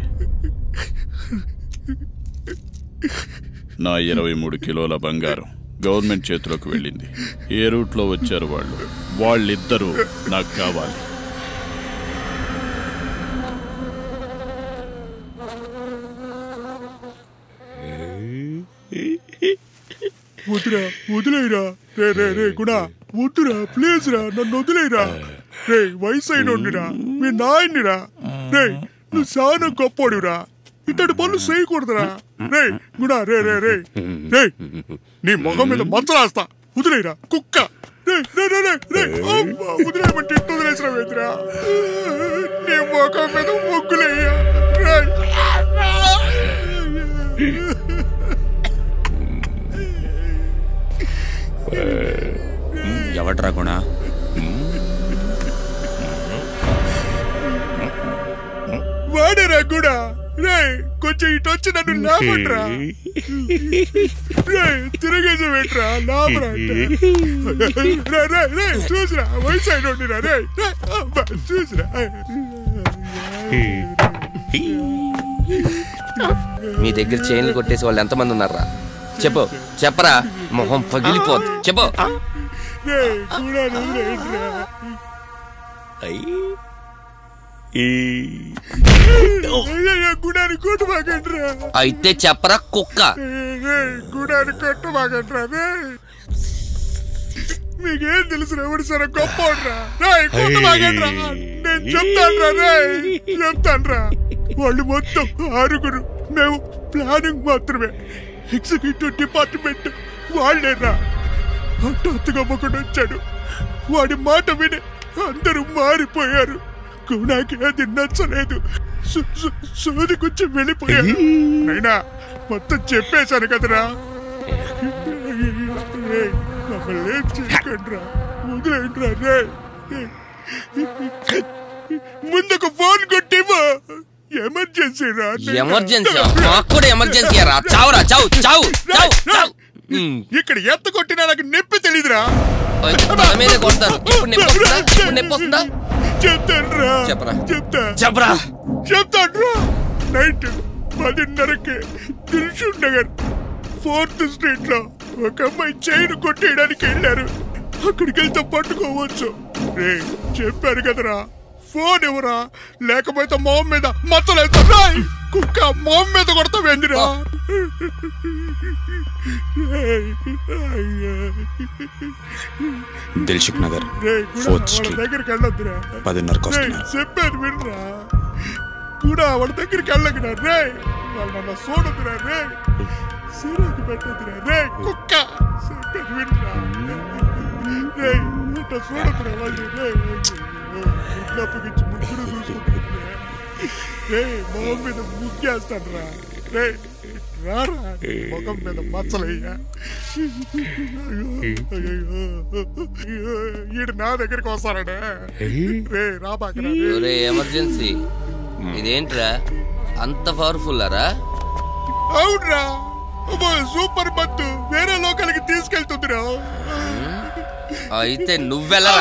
నా ఇరవై మూడు కిలోల బంగారం గవర్నమెంట్ చేతిలోకి వెళ్ళింది ఏ రూట్లో వచ్చారు వాళ్ళు వాళ్ళిద్దరూ నాకు కావాలి వద్దురా వదిలేయరా రే రే రే గుణ వద్దురా ప్లీజ్ రా నన్ను వదిలేయరా రే వయసు అయినోడిరా మీ నాయన్నిరా రేయ్ నువ్వు చాలా గొప్పోడిరా ఇతడి పనులు చేయకూడదురా రే గుడా రే రే రే రే నీ మొహం మీద మచ్చరాస్తా వదిలేరా కుక్క రేయ్, రే రే రే రే అమ్మా, వదిలేయమంటే ఇట్ట వదిలేసిన వేదిరా నీ మొఖం మీద ముగ్గులేయ్యా రేయ్. ఎవడ్రా గుణ వాడరా కూడా రే కొంచెం ఇటు వచ్చి నన్ను లాపట్రా రే తిరగేసి పెట్టరా లాపరా అంటే. రే రే రే చూసిరా వయసు అయినోడిరా రే రే, అబ్బా, చూసిరా మీ దగ్గర చైన్లు కొట్టేసి వాళ్ళు ఎంతమంది ఉన్నారా చెప్పు చెప్పరా మొహం పగిలిపోద్ది చెప్పు రే కూడా వదిలేయండిరా. అయ్యయ్య, గుడాని కొట్టుమాకండిరా అయితే చెప్పరా కుక్క రే గుడాని కొట్టుమాకండిరా రే మీకేం తెలుసు ఎవడు సరే గొప్ప కొట్టుమాకండిరా నేను చెప్తానురా రే చెప్తానురా వాళ్ళు మొత్తం ఆరుగురు మేము ప్లానింగ్ మాత్రమే ఎగ్జిక్యూటివ్ డిపార్ట్మెంట్ వాళ్ళేరా హఠాత్తుగా ఒకడు వచ్చాడు వాడి మాట విని అందరూ మారిపోయారు గుణాకి అది నచ్చలేదు సు- సు- సోదికొచ్చి వెళ్ళిపోయాడు నైనా మొత్తం చెప్పేశాను కదరా రేయ్, మమ్మల్ని ఏం చేయకండిరా వదిలేయండిరా రే ముందుకు ఫోన్ కొట్టివా ఎమర్జెన్సీ రా ఎమర్జెన్సీ మాకు కూడా ఎమర్జెన్సీ రా చావురా చావు చావు చావు చావు ఇక్కడ ఎత్త కొట్టినా నాకు నొప్పి తెలీదురా తల మీదే కొడతారు ఇప్పుడు నొప్పి వస్తుందా ఇప్పుడు నొప్పి వస్తుందా చెప్తానురా చెప్పరా చెప్తా చెప్పరా చెప్తానురా నైట్ పదిన్నరకి దిల్షుక్ నగర్ ఫోర్త్ స్ట్రీట్ లో ఒక అమ్మాయి చైన్ కొట్టేయడానికి వెళ్ళారు అక్కడికి వెళ్తే పట్టుకోవచ్చు రే చెప్పారు కదరా ఫోన్ ఎవరా లేకపోతే మొహం మీద మచ్చలేదు రాయ్ కుక్క మొహం మీద కొడతావేందిరా దిల్షుక్ నగర్ రే కూడా ఫోర్త్ వాళ్ళ స్ట్రీట్ దగ్గరికి వెళ్ళొద్దురా పదిన్నరకు రేయ్, వస్తున్నారు చెప్పాను వినరా కూడా వాళ్ళ దగ్గరికి వెళ్ళకురా రే వాళ్ళు నన్ను చూడదురా రే సిరాకు పెట్టదురా రే కుక్క చెప్పాను వినరా రే అట్ట చూడదురా వాళ్ళు రే అప్పగించి ముగ్గురు చూసుకుంటున్నా రే మొహం మీద ముగ్గేస్తాను రా రే రారా ముఖం మీద మచ్చలయ్యా ఈడు నా దగ్గరికి వస్తారనే రే రాబాకరా రే. ఒరే ఎమర్జెన్సీ ఇదేంట్రా అంత పవర్ఫుల్ రా అవునరా అబ్బో, సూపర్ మత్తు వేరే లోకాలకి తీసుకెళ్తుందిరా అయితే నువ్వెళ్ళరా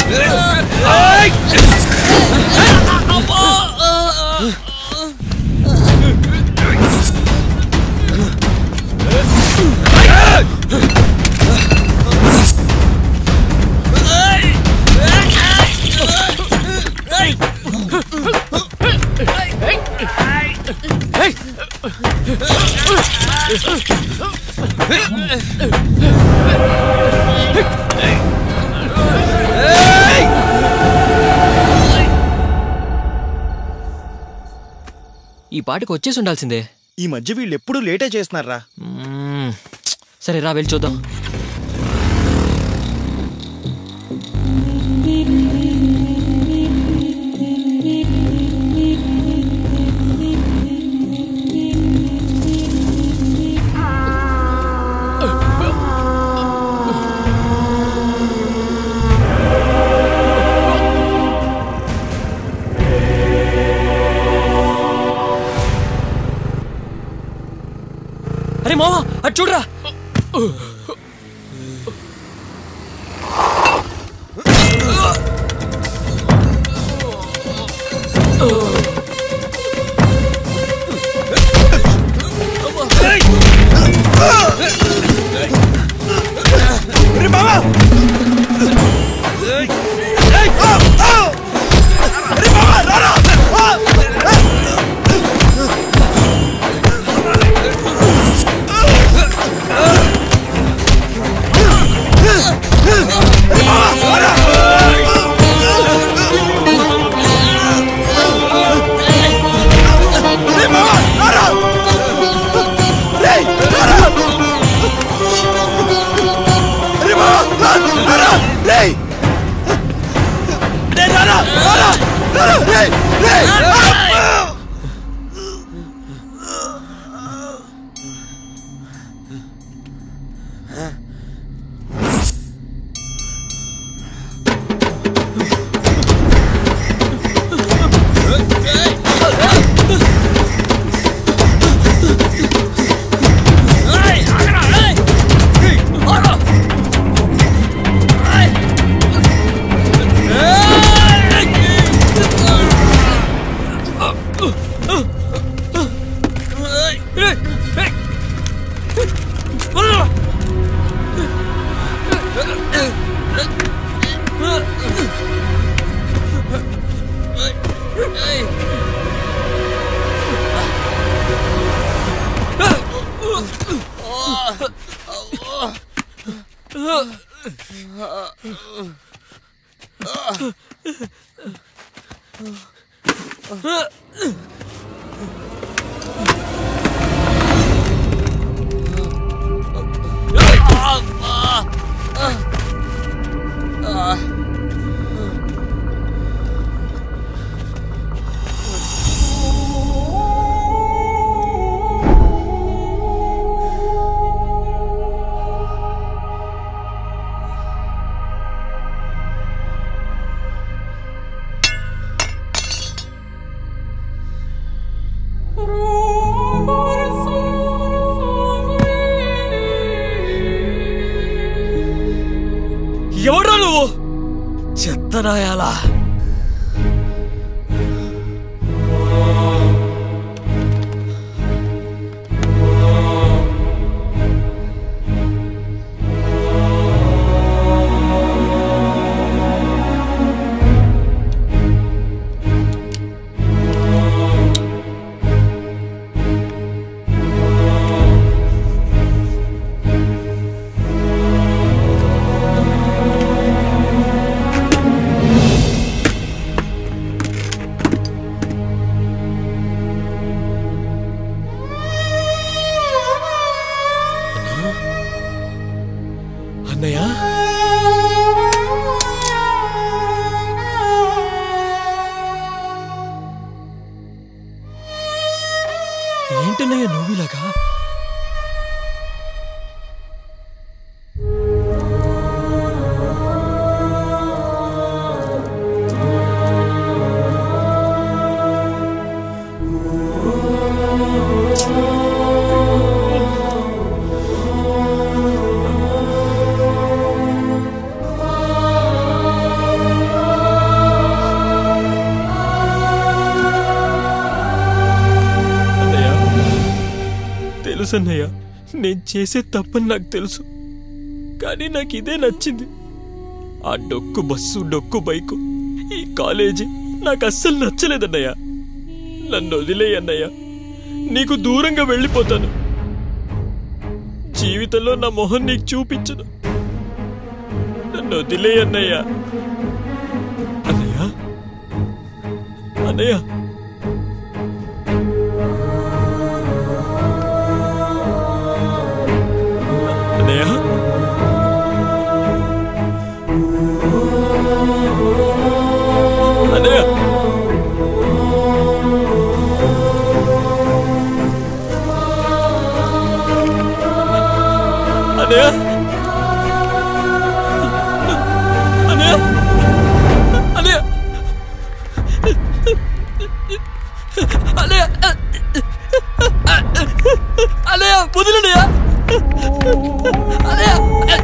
ఈ పాటికి వచ్చేసి ఉండాల్సిందే ఈ మధ్య వీళ్ళు ఎప్పుడు లేటే చేస్తున్నారా మ్మ్. సరే రా వెళ్ళి చూద్దాం అరే మావా అటు చూడరా ఎవడ్రా నువ్వు చెత్తనాయాలా తెలుసు అన్నయ్య నేను చేసే తప్పని నాకు తెలుసు కానీ నాకు ఇదే నచ్చింది ఆ డొక్కు బస్సు డొక్కు బైకు ఈ కాలేజీ నాకు అస్సలు నచ్చలేదన్నయ్య నన్ను వదిలేయన్నయ్య నీకు దూరంగా వెళ్ళిపోతాను జీవితంలో నా మొహం నీకు చూపించను నన్ను వదిలేయన్నయ్య అన్నయ్య అన్నయ్య అన్నయ్య అన్నయ్య అన్నయ్య అన్నయ్య అన్నయ్య అన్నయ్య అన్నయ్య వదిలేనయ్య అన్నయ్య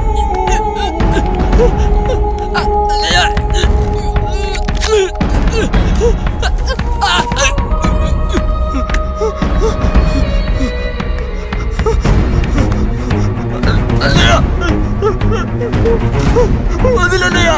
వదిలేనయ్య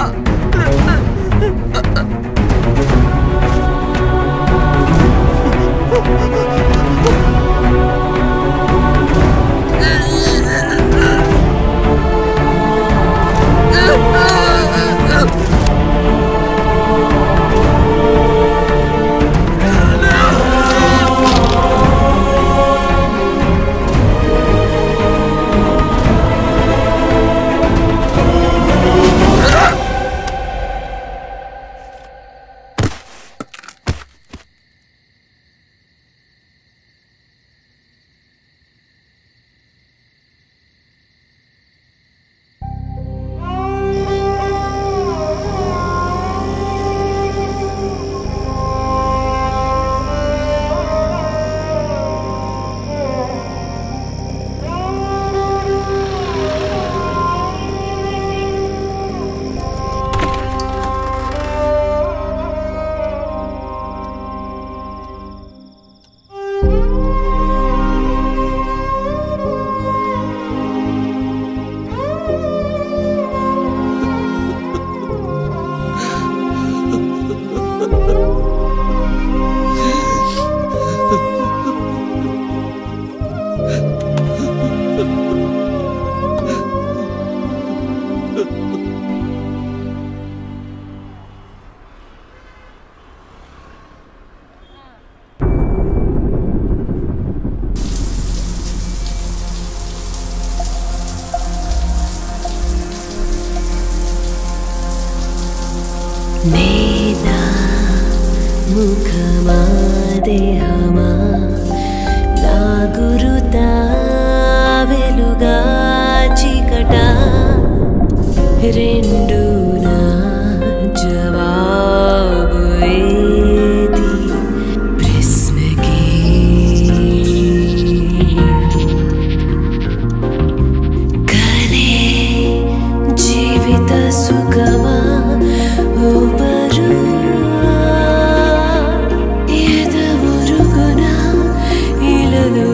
నేనా ముఖమా దేహమా నా గురుతా వెలుగా చీకట రెండు నా జవాబు ఏది ప్రశ్నకి కనే జీవిత సుఖమా ఊపరు ఎదమురుగున ఇలలో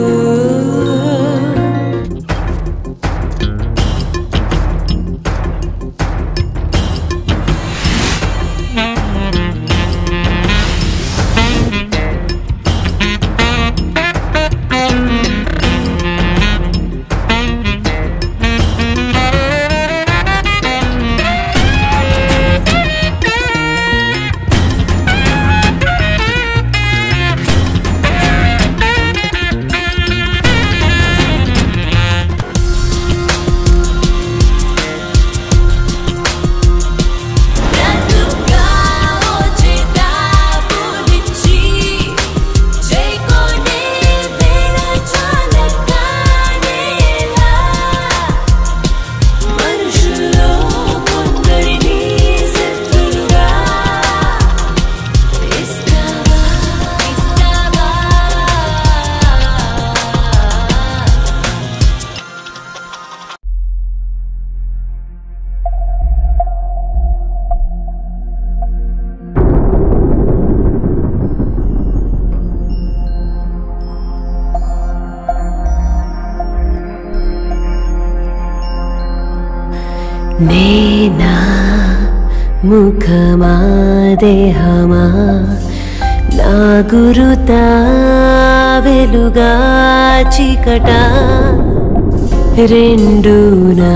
నేనా ముఖమా దేహమా నా గురుతా వెలుగా చీకట రెండు నా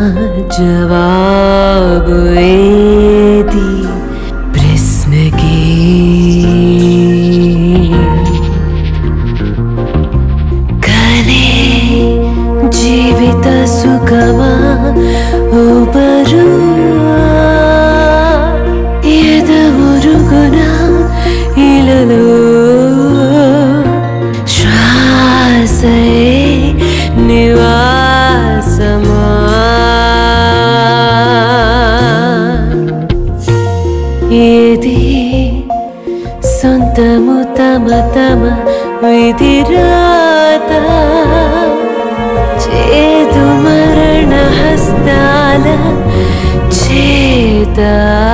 జవాబు ఏది ప్రశ్నకి కలే జీవిత సుఖమా ఊపరు ఎదవురుగున ఇలలో శ్వాసే నివాసమా ఏది సొంతము తమ తమ విధిరాత చేదు మరణ హస్తాల చేత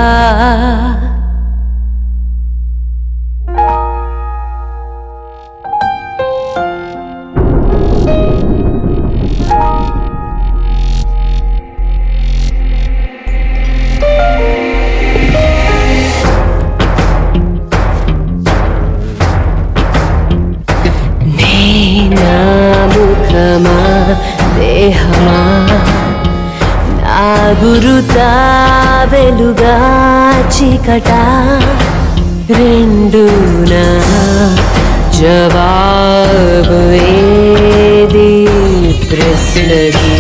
నేనా ముఖమా దేహమా నా గురుతా వెలుగా చీకట రెండు నా జవాబు ఏది ప్రశ్నకి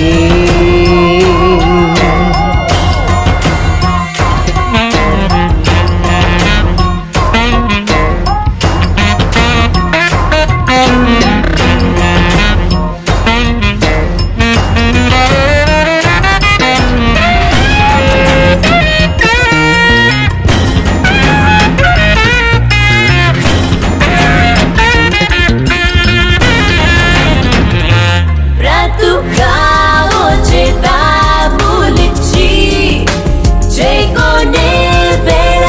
బ్రతుకావో చేతాబులిచ్చి చేకొనే వేళ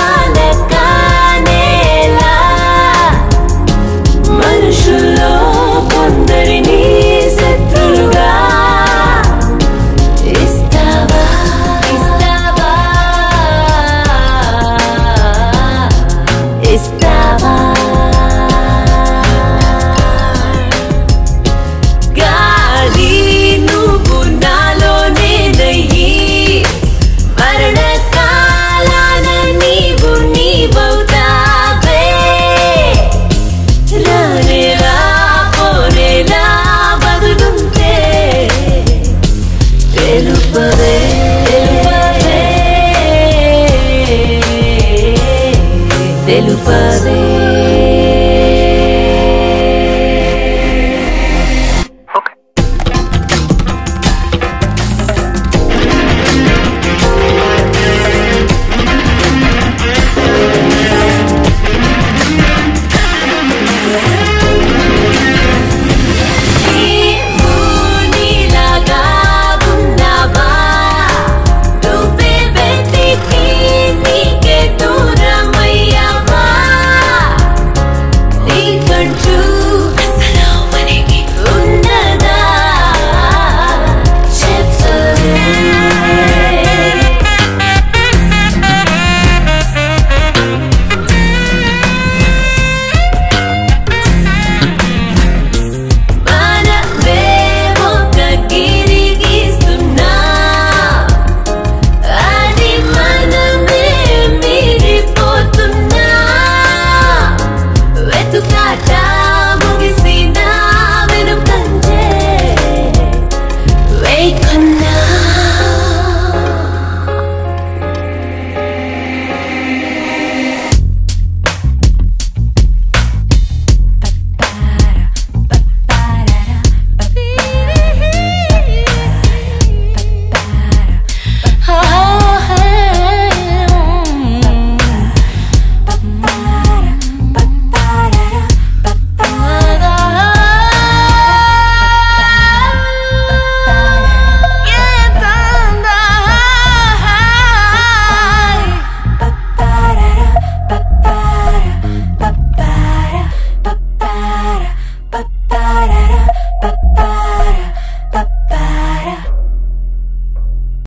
జ్వాలకానేలా మనుషుల్లో కొందరిని శత్రులుగా ఇస్తావా ఇస్తావా ఇస్తావా గాలి నువ్వు నాలోనే నయ్యి మరణకాలాన నీవు నీవవుతావే రానేలా పోనేలా బదులుంటే తెలుపవే తెలుపవే తెలుపవే